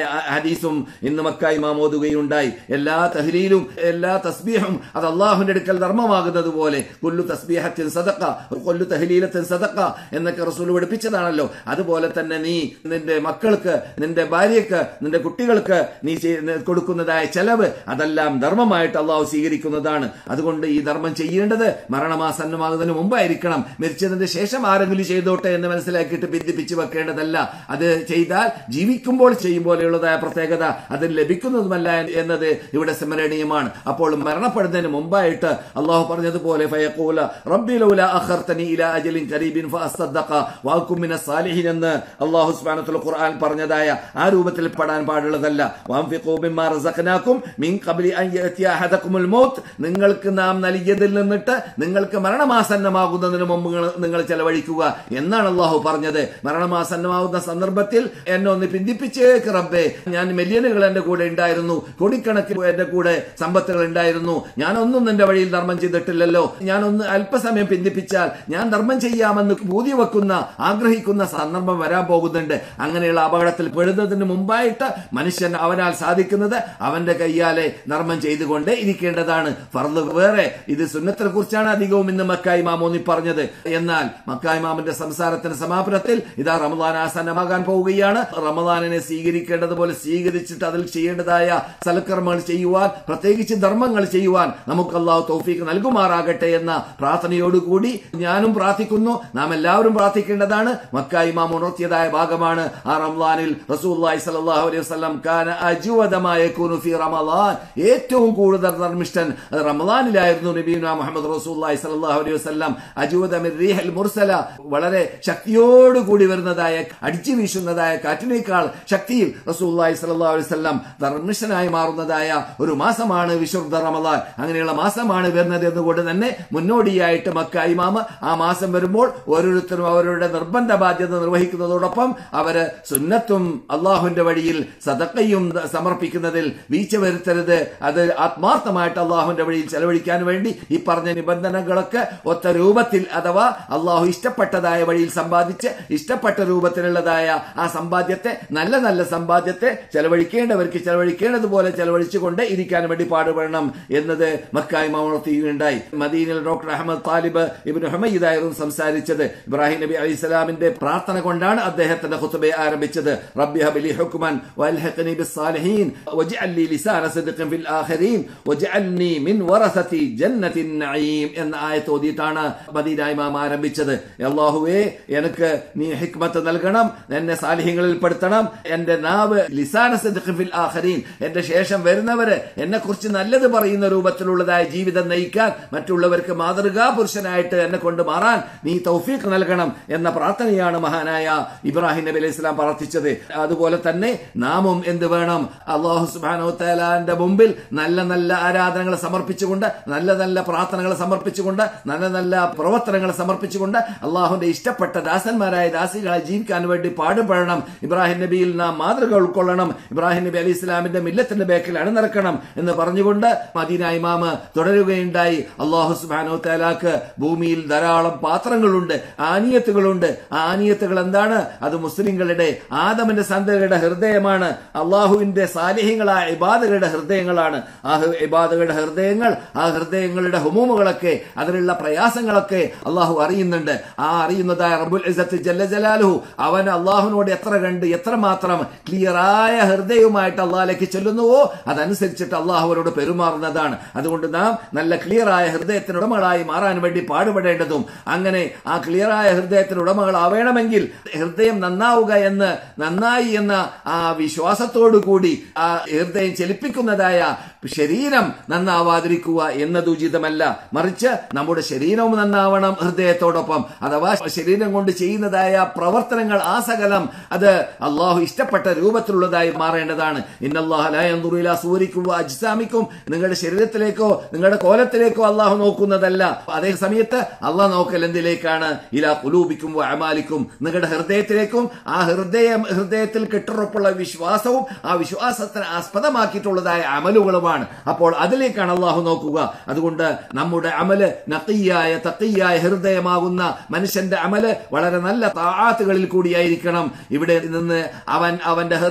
ഹദീസും ഇന്ന് മക്ക ഇമാം ഓതുകയുണ്ടായി എല്ലാ തഹ്ലീലും എല്ലാ തസ്ബീഹും അത് അള്ളാഹുവിന്റെ അടുക്കൽ ധർമ്മമാകുന്നത് പോലെ കൊല്ലു തസ്ബീഹത്തിൻ സദക്ക കൊല്ലു തഹ്ലീലത്തിൻ സദക്ക എന്നൊക്കെ റസൂൽ പഠിപ്പിച്ചതാണല്ലോ അതുപോലെ തന്നെ നീ നിന്റെ മക്കൾക്ക് നിന്റെ ഭാര്യക്ക് നിന്റെ കുട്ടികൾക്ക് നീ ചെയ്- കൊടുക്കുന്നതായ ചെലവ് അതെല്ലാം ധർമ്മമായിട്ട് അള്ളാഹു സ്വീകരിക്കുന്നതാണ് അതുകൊണ്ട് ഈ ധർമ്മം ചെയ്യേണ്ടത് മരണമാസന്നമാകുന്നതിന് മുമ്പായിരിക്കണം മരിച്ചതിന് ശേഷം ആരെങ്കിലും ചെയ്തോട്ടെ എന്ന് മനസ്സിലാക്കിയിട്ട് ബന്ധിപ്പിച്ച് വെക്കേണ്ടതല്ല അത് ചെയ്താൽ ജീവിക്കുമ്പോൾ ചെയ്യും പോലെയുള്ളതായ പ്രത്യേകത അത് ലഭിക്കുന്നതുമല്ല എന്നത് ഇവിടെ സ്മരണീയമാണ് അപ്പോൾ മരണപ്പെടുന്നതിന് മുമ്പായിട്ട് അള്ളാഹു പറഞ്ഞതുപോലെ ഫയഖൂല റബ്ബി ലൗല അഖർതനി ഇലാ അജലിൻ ഖരീബിൻ ഫഅസ്തദ്ദഖ വഅകും മിനസ് സാലിഹിൻ എന്ന് അള്ളാഹു സുബ്ഹാനഹു വതആല ഖുർആൻ പറഞ്ഞതായ ആ രൂപത്തിൽ പെടാൻ പാടുള്ളതല്ല വഅൻഫിഖൂ മിമ്മാ റസഖനാകും മിൻ ഖബ്ലി അൻ യഅതിയ അഹദകുമുൽ മൗത്ത് നിങ്ങൾക്ക് നാം നൽകിയതിൽ നിന്നിട്ട് നിങ്ങൾക്ക് മരണമാസന്നമാകുന്നതിന് മുമ്പ് നിങ്ങൾ- നിങ്ങൾ ചെലവഴിക്കുക എന്നാണ് അള്ളാഹു പറഞ്ഞത് മരണമാസന്നമാകുന്ന സന്ദർഭത്തിൽ എന്നെ ഒന്ന് പിന്തിപ്പിച്ചേക്ക് റബ്ബേ ഞാൻ മില്യനുകൾ എന്റെ കൂടെ ഉണ്ടായിരുന്നു കോടിക്കണക്കിന് എന്റെ കൂടെ സമ്പത്തുകൾ ഉണ്ടായിരുന്നു ഞാനൊന്നും നിന്റെ വഴിയിൽ ധർമ്മം ചെയ്തിട്ടില്ലല്ലോ ഞാനൊന്ന് അല്പസമയം പിന്തിപ്പിച്ചാൽ ഞാൻ ധർമ്മം ചെയ്യാമെന്ന് പൂതി വെക്കുന്ന ആഗ്രഹിക്കുന്ന സന്ദർഭം വരാൻ പോകുന്നുണ്ട് അങ്ങനെയുള്ള അപകടത്തിൽ പെടുന്നതിന് മുമ്പായിട്ട് മനുഷ്യൻ അവനാൽ സാധിക്കുന്നത് അവന്റെ കയ്യാലെ ധർമ്മം ചെയ്തുകൊണ്ടേ ഇരിക്കേണ്ടതാണ് ഫർദ് വേറെ ഇത് സുന്നത്തിനെ കുറിച്ചാണ് അധികവും ഇന്ന് മക്കായി മാമോന്നി പറഞ്ഞത് എന്നാൽ മക്കായി മാമിന്റെ സംസാരത്തിന് സമാപനത്തിൽ ഇതാ റമദാൻ ആസന്നമാകാൻ പോവുകയാണ് റമദാനിനെ സ്വീകരിക്കേണ്ടതുപോലെ സ്വീകരിച്ചിട്ട് അതിൽ ചെയ്യേണ്ടതായ സൽക്കർമ്മങ്ങൾ ചെയ്യുവാൻ പ്രത്യേകിച്ച് ധർമ്മങ്ങൾ ചെയ്യുവാൻ നമുക്ക് അള്ളാഹു തൗഫീക്ക് നൽകുമാറാകട്ടെ എന്ന പ്രാർത്ഥനയോടുകൂടി ഞാനും പ്രാർത്ഥിക്കുന്നു നാം എല്ലാവരും പ്രാർത്ഥിക്കേണ്ടതാണ് മക്ക ഇമാം ഉണർത്തിയതായ ഭാഗമാണ് ആ റംലാനിൽ റസൂല്ലായി സല്ലല്ലാഹു അലൈഹി വസല്ലം കാന അജുവദമായ ഫി റമളാൻ ഏറ്റവും കൂടുതൽ ധർമ്മിഷ്ഠൻ അത് റമളാനിലായിരുന്നു നബീന മുഹമ്മദ് റസൂല്ലായി സല്ലല്ലാഹു അലൈഹി വസല്ലം അജുവദ മിൻ റീഹൽ മുർസല വളരെ ശക്തിയോടുകൂടി വരുന്നതായ അടിച്ചു വീശുന്നതായ കാറ്റിനേക്കാൾ ശക്തിയിൽ റസൂല്ലായി സല്ലല്ലാഹു അലൈഹി വസല്ലം ധർമ്മിഷ്ഠനായി മാറുന്നതായ ഒരു മാസമാണ് വിശുദ്ധ റമളാൻ അങ്ങനെയുള്ള മാസമാണ് വരുന്നത് എന്നുകൊണ്ട് തന്നെ മുന്നോടിയായിട്ട് മക്ക ഇമാമ ആ മാസം വരുമ്പോൾ ഓരോരുത്തരും അവരുടെ നിർബന്ധ ബാധ്യത നിർവഹിക്കുന്നതോടൊപ്പം അവര് സുന്നത്തും അള്ളാഹുവിന്റെ വഴിയിൽ സദക്കയും സമർപ്പിക്കുന്നതിൽ വീഴ്ച വരുത്തരുത് അത് ആത്മാർത്ഥമായിട്ട് അള്ളാഹുവിന്റെ വഴിയിൽ ചെലവഴിക്കാൻ വേണ്ടി ഈ പറഞ്ഞ നിബന്ധനകളൊക്കെ ഒത്ത രൂപത്തിൽ അഥവാ അള്ളാഹു ഇഷ്ടപ്പെട്ടതായ വഴിയിൽ സമ്പാദിച്ച് ഇഷ്ടപ്പെട്ട രൂപത്തിലുള്ളതായ ആ സമ്പാദ്യത്തെ നല്ല നല്ല സമ്പാദ്യത്തെ ചെലവഴിക്കേണ്ടവർക്ക് ചെലവഴിക്കേണ്ടതുപോലെ ചെലവഴിച്ചുകൊണ്ട് ഇരിക്കാൻ വേണ്ടി പാടുപെടണം എന്നത് മക്കായി ഉണർത്തുകയുണ്ടായി മദീനിൽ ഡോക്ടർ അഹമ്മദ് താലിബ് ഇബിൻ ഹമീദായിരുന്നു സംസാരിച്ചത് ഇബ്രാഹിം നബി അലൈഹി സ്വലാമിന്റെ പ്രാർത്ഥന കൊണ്ടാണ് അദ്ദേഹത്തിന്റെ ഖുത്ബയെ ആരംഭിച്ചത് റബ്ബി ഹബിലി ഹുക്മൻ വൽഹിഖ്നി ബിസ്സാലിഹീൻ വജ്അൽ ലി ലിസാന സിദ്ഖിൻ ഫിൽ ആഖിരീൻ വജ്അൽനി മിൻ വറസതി ജന്നത്തിൻ നഈം എന്ന ആയത്ത് ഓതിയിട്ടാണ് മദീന ഇമാം ആരംഭിച്ചത് അല്ലാഹുവേ എനിക്ക് നീ ഹിക്മത്ത് നൽകണം എന്നെ സാലിഹ്യങ്ങളിൽ പെടുത്തണം എന്റെ നാവ് ലിസാന സിദ്ഖിൻ ഫിൽ ആഖിരീൻ എന്റെ ശേഷം വരുന്നവര് എന്നെ കുറിച്ച് നല്ലത് പറയുന്ന രൂപത്തിലുള്ളതായ ജീവിതം നയിക്കാൻ മറ്റുള്ളവർക്ക് മാതൃകാ പുരുഷനായിട്ട് എന്നെ കൊണ്ട് മാറാൻ നീ തൗഫീഖ് നൽകണം എന്ന പ്രാർത്ഥനയാണ് മഹാനായ ഇബ്രാഹിം നബി അലൈഹി സ്വലാം പ്രാർത്ഥിച്ചത് അതുപോലെ തന്നെ നാമും എന്ത് വേണം അള്ളാഹു സുബാനോ തലാന്റെ മുമ്പിൽ നല്ല നല്ല ആരാധനകൾ സമർപ്പിച്ചുകൊണ്ട് നല്ല നല്ല പ്രാർത്ഥനകൾ സമർപ്പിച്ചുകൊണ്ട് നല്ല നല്ല പ്രവർത്തനങ്ങൾ സമർപ്പിച്ചുകൊണ്ട് അള്ളാഹുന്റെ ഇഷ്ടപ്പെട്ട ദാസന്മാരായ ദാസികളായി ജീവിക്കാൻ വേണ്ടി പാടുപെടണം ഇബ്രാഹിം നബിയിൽ നാം മാതൃക ഉൾക്കൊള്ളണം ഇബ്രാഹിം നബി അലി ഇസ്ലാമിന്റെ മില്ലത്തിന്റെ ബേക്കിൽ അണിനിറക്കണം എന്ന് പറഞ്ഞുകൊണ്ട് മദീന ഇമാമ് തുടരുകയുണ്ടായി അള്ളാഹു സുബാനോ തലാക്ക് ഭൂമിയിൽ ധാരാളം പാത്രങ്ങളുണ്ട് ആനിയത്തുകളുണ്ട് ആ ആനിയത്തുകൾ എന്താണ് അത് മുസ്ലിങ്ങളുടെ ആദമിന്റെ സന്തതികളുടെ ഹൃദയമാണ് അള്ളാഹുവിന്റെ സാലിഹ്യങ്ങളായ ഇബാദകളുടെ ഹൃദയങ്ങളാണ് ആ ഹൃ- ഇബാദകളുടെ ഹൃദയങ്ങൾ ആ ഹൃദയങ്ങളുടെ ഹുമൂമുകളൊക്കെ അതിലുള്ള പ്രയാസങ്ങളൊക്കെ അള്ളാഹു അറിയുന്നുണ്ട് ആ അറിയുന്നതായ റബുൽ ഇസത്ത് ജല്ല ജലാലുഹു അവൻ അള്ളാഹുവിനോട് എത്ര കണ്ട് എത്രമാത്രം ക്ലിയറായ ഹൃദയവുമായിട്ട് അള്ളാഹിലേക്ക് ചെല്ലുന്നുവോ അതനുസരിച്ചിട്ട് അള്ളാഹുവിനോട് പെരുമാറുന്നതാണ് അതുകൊണ്ട് നാം നല്ല ക്ലിയറായ ഹൃദയത്തിന് ഉടമകളായി മാറാൻ വേണ്ടി പാടുപെടേണ്ടതും അങ്ങനെ ആ ക്ലിയറായ ഹൃദയത്തിന് ഉടമകളാവേണമെങ്കിൽ ഹൃദയം നന്നാവുക എന്ന് നന്നായി എന്ന ആ വിശ്വാസത്തോടു കൂടി ആ ഹൃദയം ചലിപ്പിക്കുന്നതായ ശരീരം നന്നാവാതിരിക്കുക എന്നത് ഉചിതമല്ല മറിച്ച് നമ്മുടെ ശരീരവും നന്നാവണം ഹൃദയത്തോടൊപ്പം അഥവാ ശരീരം കൊണ്ട് ചെയ്യുന്നതായ പ്രവർത്തനങ്ങൾ ആ സകലം അത് അള്ളാഹു ഇഷ്ടപ്പെട്ട രൂപത്തിലുള്ളതായി മാറേണ്ടതാണ് ഇന്നല്ലാഹുല സൂരിക്കും അജ്സാമിക്കും നിങ്ങളുടെ ശരീരത്തിലേക്കോ നിങ്ങളുടെ കോലത്തിലേക്കോ അള്ളാഹു നോക്കുന്നതല്ല അതേ സമയത്ത് അള്ളാഹ് നോക്കൽ എന്തിലേക്കാണ് ഇലാ കുലൂബിക്കും അമാലിക്കും നിങ്ങളുടെ ഹൃദയത്തിലേക്കും ആ ഹൃദയം ഹൃദയത്തിൽ കെട്ടുറപ്പുള്ള വിശ്വാസവും ആ വിശ്വാസത്തിന് ആസ്പദമാക്കിയിട്ടുള്ളതായ അമലുകളുമാണ് അപ്പോൾ അതിലേക്കാണ് അള്ളാഹു നോക്കുക അതുകൊണ്ട് നമ്മുടെ അമല് നക്കിയായ തക്കിയായ ഹൃദയമാകുന്ന മനുഷ്യന്റെ അമല് വളരെ നല്ല താഴത്തുകളിൽ കൂടിയായിരിക്കണം ഇവിടെ നിന്ന് അവൻ അവന്റെ ഹൃദയ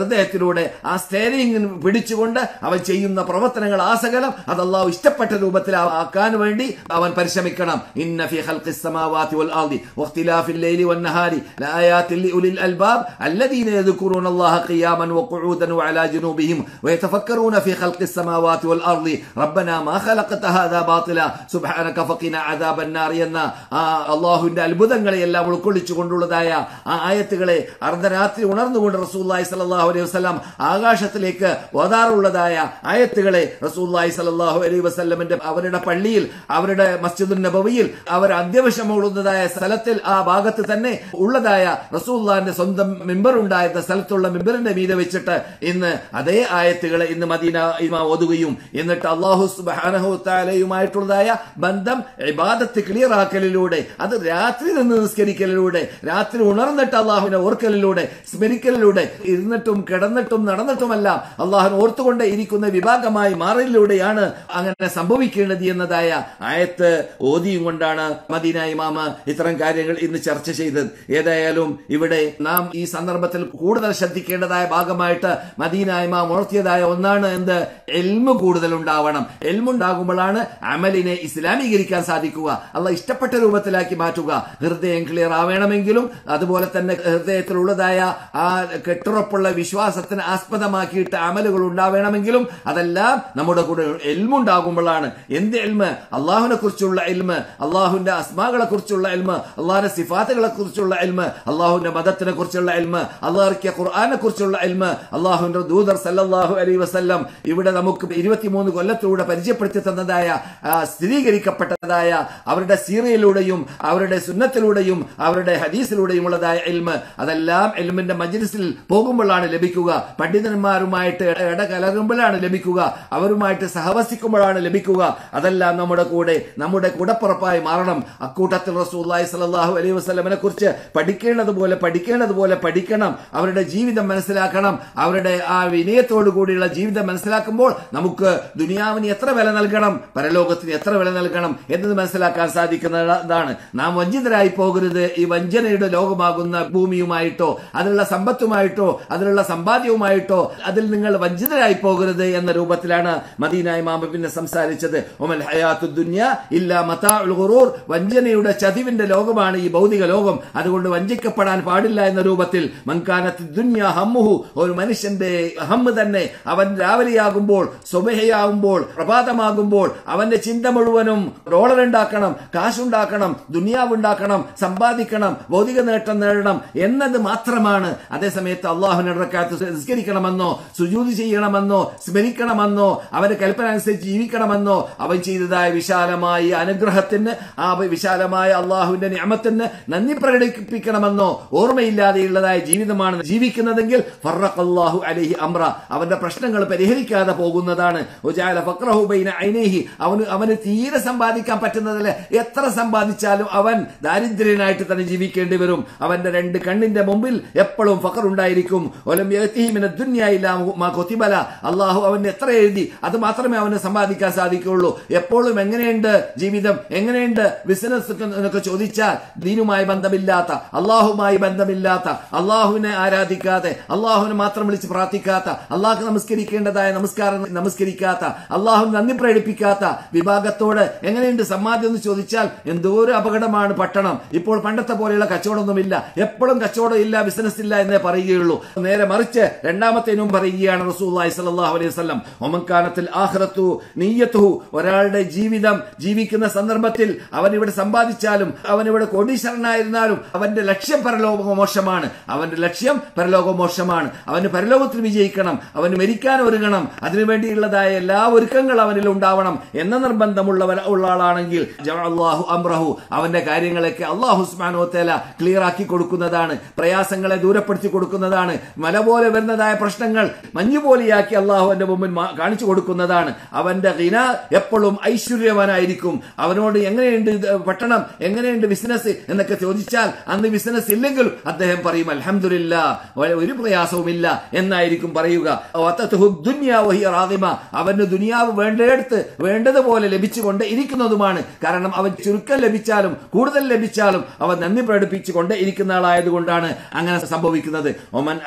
ഹൃദയത്തിലൂടെ ആ സ്റ്റേരിംഗ് പിടിച്ചുകൊണ്ട് അവൻ ചെയ്യുന്ന പ്രവർത്തനങ്ങൾ ആ സകലം അത് അള്ളാഹു ഇഷ്ടപ്പെട്ട രൂപത്തിൽ ആ- ആക്കാൻ വേണ്ടി അവൻ പരിശ്രമിക്കണം ഇന്ന ഫി ഖൽഖിസ് സമാവാതി വൽ അർദി വഖ്തിലാഫിൽ ലൈലി വൻ നഹാരി ലആയാതിൻ ലിഉലിൽ അൽബാബ് الذين يذكرون الله قياما وقعودا وعلى جنوبهم ويتفكرون في خلق السماوات والأرض ربنا ما خلقت هذا باطلا سبحانك فقنا عذاب النار എന്ന ആ അള്ളാഹുവിന്റെ അത്ഭുതങ്ങളെ എല്ലാം ഉൾക്കൊള്ളിച്ചുകൊണ്ടുള്ളതായ ആ ആയത്തുകളെ അർദ്ധരാത്രി ഉണർന്നുകൊണ്ട് റസൂല്ലായി സല്ലാഹു അലൈഹി വസ്ലാം ആകാശത്തിലേക്ക് ഓതാറുള്ളതായ ആയത്തുകളെ റസൂല്ലായി സല്ലാഹു അലൈഹി വസ്ലമിന്റെ അവരുടെ പള്ളിയിൽ അവരുടെ മസ്ജിദുൽ നബവിയിൽ അവർ അന്ത്യവശമുള്ളതായ സ്ഥലത്തിൽ ആ ഭാഗത്ത് തന്നെ ഉള്ളതായ റസൂല്ലാന്റെ സ്വന്തം മെമ്പർ ഉണ്ടായിരുന്ന സ്ഥലത്തുള്ള മെമ്പറിന്റെ മീതെ വെച്ചിട്ട് ഇന്ന് അതേ ആയത്തുകളെ ഇന്ന് മദീന ഇമാ ഓതുകയും എന്നിട്ട് അള്ളാഹു സുബ്ഹാനഹു തആലയുമായിട്ടുള്ളതായ ബന്ധം ഇബാദത്ത് ക്ലിയർ ആക്കലിലൂടെ അത് രാത്രി നിന്ന് നിസ്കരിക്കലിലൂടെ രാത്രി ഉണർന്നിട്ട് അള്ളാഹുവിനെ ഓർക്കലിലൂടെ സ്മരിക്കലിലൂടെ ഇരുന്നിട്ടും കിടന്നിട്ടും നടന്നിട്ടുമെല്ലാം അള്ളാഹുവിനെ ഓർത്തുകൊണ്ട് ഇരിക്കുന്ന വിഭാഗമായി മാറലിലൂടെയാണ് അങ്ങനെ സംഭവിക്കേണ്ടത് എന്നതായ ആയത്ത് ഓതിയും കൊണ്ടാണ് മദീന ഇമാമ ഇത്തരം കാര്യങ്ങൾ ഇന്ന് ചർച്ച ചെയ്തത് ഏതായാലും ഇവിടെ നാം ഈ സന്ദർഭത്തിൽ കൂടുതൽ ശ്രദ്ധിക്കേണ്ടതായ ഭാഗമായിട്ട് മദീന ഇമാം ഉണർത്തിയതായ ഒന്നാണ് എന്ത് എൽമ് കൂടുതൽ ഉണ്ടാവണം എൽമുണ്ടാകുമ്പോഴാണ് അമലിനെ ഇസ്ലാമീകരിക്കാൻ സാധിക്കുക അല്ല ഇഷ്ടപ്പെട്ട രൂപത്തിലാക്കി മാറ്റുക ഹൃദയം ക്ലിയർ ആവണമെങ്കിലും അതുപോലെ തന്നെ ഹൃദയത്തിലുള്ളതായ ആ കെട്ടുറപ്പുള്ള വിശ്വാസത്തിന് ആസ്പദമാക്കിയിട്ട് അമലുകൾ ഉണ്ടാവണമെങ്കിലും അതെല്ലാം നമ്മുടെ കൂടെ എൽമുണ്ടാകുമ്പോഴാണ് എന്ത് എൽമ് അള്ളാഹുവിനെ കുറിച്ചുള്ള എൽമ് അള്ളാഹുവിന്റെ അസ്മാകളെ കുറിച്ചുള്ള എൽമ് അള്ളാഹിന്റെ സിഫാത്തുകളെ കുറിച്ചുള്ള എൽമ് അള്ളാഹുവിന്റെ മതത്തിനെ കുറിച്ചുള്ള എൽമ് അള്ളാഹിക്കിയ ഖുർആാനെ കുറിച്ചുള്ള എൽമ് അള്ളാഹുവിന്റെ ദൂതർ സല്ലല്ലാഹു അലൈഹി വസല്ലം ഇവിടെ നമുക്ക് ഇരുപത്തിമൂന്ന് കൊല്ലത്തിലൂടെ പരിചയപ്പെടുത്തി തന്നതായ ആ, സ്ഥിരീകരിക്കപ്പെട്ടതായ അവരുടെ സീറയിലൂടെയും അവരുടെ സുന്നത്തിലൂടെയും അവരുടെ ഹദീസിലൂടെയും ഉള്ളതായ എൽമ് അതെല്ലാം എൽമിന്റെ മജ്ലിസിൽ പോകുമ്പോഴാണ് ലഭിക്കുക പണ്ഡിതന്മാരുമായിട്ട് ഇടകലരുമ്പോഴാണ് ലഭിക്കുക അവരുമായിട്ട് സഹവസിക്കുമ്പോഴാണ് ലഭിക്കുക അതെല്ലാം നമ്മുടെ കൂടെ നമ്മുടെ കൂടപ്പുറപ്പായി മാറണം അക്കൂട്ടത്തിൽ റസൂല്ലായി സലാഹു അലൈഹി വസ്ലമിനെ കുറിച്ച് പഠിക്കേണ്ടതുപോലെ പഠിക്കേണ്ടതുപോലെ പഠിക്കണം അവരുടെ ജീവിതം മനസ്സിലാക്കണം അവരുടെ ആ വിനയത്തോടു കൂടിയുള്ള ജീവിതം മനസ്സിലാക്കുമ്പോൾ നമുക്ക് ദുനിയാവിന് എത്ര വില നൽകണം പരലോകത്തിന് എത്ര വില നൽകണം എന്നത് മനസ്സിലാക്കാൻ സാധിക്കുന്നതാണ് നാം വഞ്ചിതരായി പോകരുത് ഈ വഞ്ചനയുടെ ലോകമാകുന്ന ഭൂമിയുമായിട്ടോ അതിലുള്ള സമ്പത്തുമായിട്ടോ അതിലുള്ള സമ്പാദ്യവുമായിട്ടോ അതിൽ നിങ്ങൾ വഞ്ചിതരായി പോകരുത് എന്ന രൂപത്തിലാണ് മദീന ഇമാമ പിന്നെ സംസാരിച്ചത് ഒമൽ ഹയാത്തു ദുന്യ ഇല്ല മതാഉൽ ഖുറൂർ വഞ്ചനയുടെ ചതിവിന്റെ ലോകമാണ് ഈ ഭൗതിക ലോകം അതുകൊണ്ട് വഞ്ചിക്കപ്പെടാൻ പാടില്ല എന്ന രൂപത്തിൽ മൻകാനത്ത് ദുന്യ ഹമ്മുഹു ഒരു മനുഷ്യന്റെ ഹമ്മ് തന്നെ അവൻ രാവിലെയാകുമ്പോൾ സുബഹയാകുമ്പോൾ പ്രഭാതമാകുമ്പോൾ അവന്റെ ചിന്ത മുഴുവനും ഡോളർ ഉണ്ടാക്കണം കാശുണ്ടാക്കണം ദുനിയാവ് ഉണ്ടാക്കണം സമ്പാദിക്കണം ഭൗതിക നേട്ടം നേടണം എന്നത് മാത്രമാണ് അതേസമയത്ത് അള്ളാഹുവിനെ റക്കാത്ത് നിസ്കരിക്കണമെന്നോ സുജൂതി ചെയ്യണമെന്നോ സ്മരിക്കണമെന്നോ അവന്റെ കൽപ്പന അനുസരിച്ച് ജീവിക്കണമെന്നോ അവൻ ചെയ്തതായ വിശാലമായ അനുഗ്രഹത്തിന് ആ വിശാലമായ അള്ളാഹുവിന്റെ നിയമത്തിന് നന്ദി പ്രകടിപ്പിക്കണമെന്നോ ഓർമ്മയില്ലാതെയുള്ളതായ ജീവിതമാണ് ജീവിക്കുന്നതെങ്കിൽ ഫറഖല്ലാഹു അലൈഹി അമ്ര അവന്റെ പ്രശ്നങ്ങൾ പരിഹരിക്കാതെ പോകുന്നതാണ് ഉജാല ഫക്രഹു ബൈന ഐനൈഹി അവന് അവന് തീരെ സമ്പാദിക്കാൻ പറ്റുന്നതല്ല എത്ര സമ്പാദിച്ചാലും അവൻ ദാരിദ്ര്യനായിട്ട് തന്നെ ജീവിക്കേണ്ടി വരും അവന്റെ രണ്ട് കണ്ണിന്റെ മുമ്പിൽ എപ്പോഴും ഫഖർ ഉണ്ടായിരിക്കും ഒലം യഅ്തിഹി മിന ദുനിയ ഇല്ലാ മാ കുതിബല അള്ളാഹു അവന് എത്ര എഴുതി അത് മാത്രമേ അവന് സമ്പാദിക്കാൻ സാധിക്കുകയുള്ളൂ എപ്പോഴും എങ്ങനെയുണ്ട് ജീവിതം എങ്ങനെയുണ്ട് ബിസിനസ് എന്നൊക്കെ ചോദിച്ചാൽ ദീനുമായി ബന്ധമില്ലാത്ത അള്ളാഹുമായി ബന്ധമില്ലാത്ത അള്ളാഹുവിനെ ആരാധിക്കാതെ അള്ളാഹുവിനെ മാത്രം വിളിച്ച് പ്രാർത്ഥിക്കാത്ത അള്ളാഹ് നമസ്കരിക്കേണ്ടതായ നമസ്കാരം നമസ്കരിക്കാത്ത അള്ളാഹു നന്ദി പ്രകടിപ്പിക്കാത്ത വിഭാഗത്തോട് എങ്ങനെയുണ്ട് സമ്മാദ്യം എന്ന് ചോദിച്ചാൽ എന്തോ ഒരു അപകടമാണ് പട്ടണം ഇപ്പോൾ പണ്ടത്തെ പോലെയുള്ള കച്ചവടമൊന്നുമില്ല എപ്പോഴും കച്ചവടം ഇല്ല ബിസിനസ് ഇല്ല എന്നേ പറയുകയുള്ളൂ നേരെ മറിച്ച് രണ്ടാമത്തേനും പറയുകയാണ് റസൂല്ലായി സല്ലല്ലാഹു അലൈഹി വസല്ലം ഒമൻകാനത്തിൽ ആഖിറത്തു നീയത്തുഹു ഒരാളുടെ ജീവിതം ജീവിക്കുന്ന സന്ദർഭത്തിൽ അവൻ ഇവിടെ സമ്പാദിച്ചാലും അവൻ ഇവിടെ കോടീശ്വരനായിരുന്നാലും അവന്റെ ലക്ഷ്യം പരലോകമോക്ഷമാണ് അവന്റെ ലക്ഷ്യം പരലോകമോക്ഷമാണ് അവന് പരലോകത്തിൽ വിജയിക്കണം അവന് മരിക്കാൻ ഒരുങ്ങണം അതിനുവേണ്ടിയുള്ളതായ എല്ലാ ഒരുക്കങ്ങൾ അവനിൽ ഉണ്ടാവണം എന്ന നിർബന്ധമുള്ളവൻ ഉള്ള ആളാണെങ്കിൽ അള്ളാഹു അംറഹു അവന്റെ കാര്യങ്ങളൊക്കെ അള്ളാഹു ഉസ്മാനോ തേല ക്ലിയർ ആക്കി കൊടുക്കുന്നതാണ് പ്രയാസങ്ങളെ ദൂരപ്പെടുത്തി കൊടുക്കുന്നതാണ് മല പോലെ വരുന്നതായ പ്രശ്നങ്ങൾ മഞ്ഞുപോലെയാക്കി അള്ളാഹു അവന്റെ മുമ്പിൽ മാ- കാണിച്ചു കൊടുക്കുന്നതാണ് അവന്റെ ഗിന എപ്പോഴും ഐശ്വര്യവാനായിരിക്കും അവനോട് എങ്ങനെയുണ്ട് ഇത് പട്ടണം എങ്ങനെയുണ്ട് ബിസിനസ് എന്നൊക്കെ ചോദിച്ചാൽ അന്ന് ബിസിനസ് ഇല്ലെങ്കിലും അദ്ദേഹം പറയും അലഹമില്ല ഒരു പ്രയാസവുമില്ല എന്നായിരിക്കും പറയുക വത്തത്തുഹു ദുന്യാ വഹിയ റാദിമ. അവന് ദുനിയാവ് വേണ്ടടുത്ത് വേണ്ടതുപോലെ ലഭിച്ചുകൊണ്ട് ഇരിക്കുന്നതുമാണ് കാരണം അവൻ ചുരുക്കം ലഭിച്ചാലും കൂടുതൽ ലഭിച്ചാലും അവൻ നന്ദി പ്രകടിപ്പിച്ചുകൊണ്ട് ഇരിക്കുന്ന ആളായതുകൊണ്ടാണ് അങ്ങനെ സംഭവിക്കുന്നത് ഒമൻ അഹ്സനു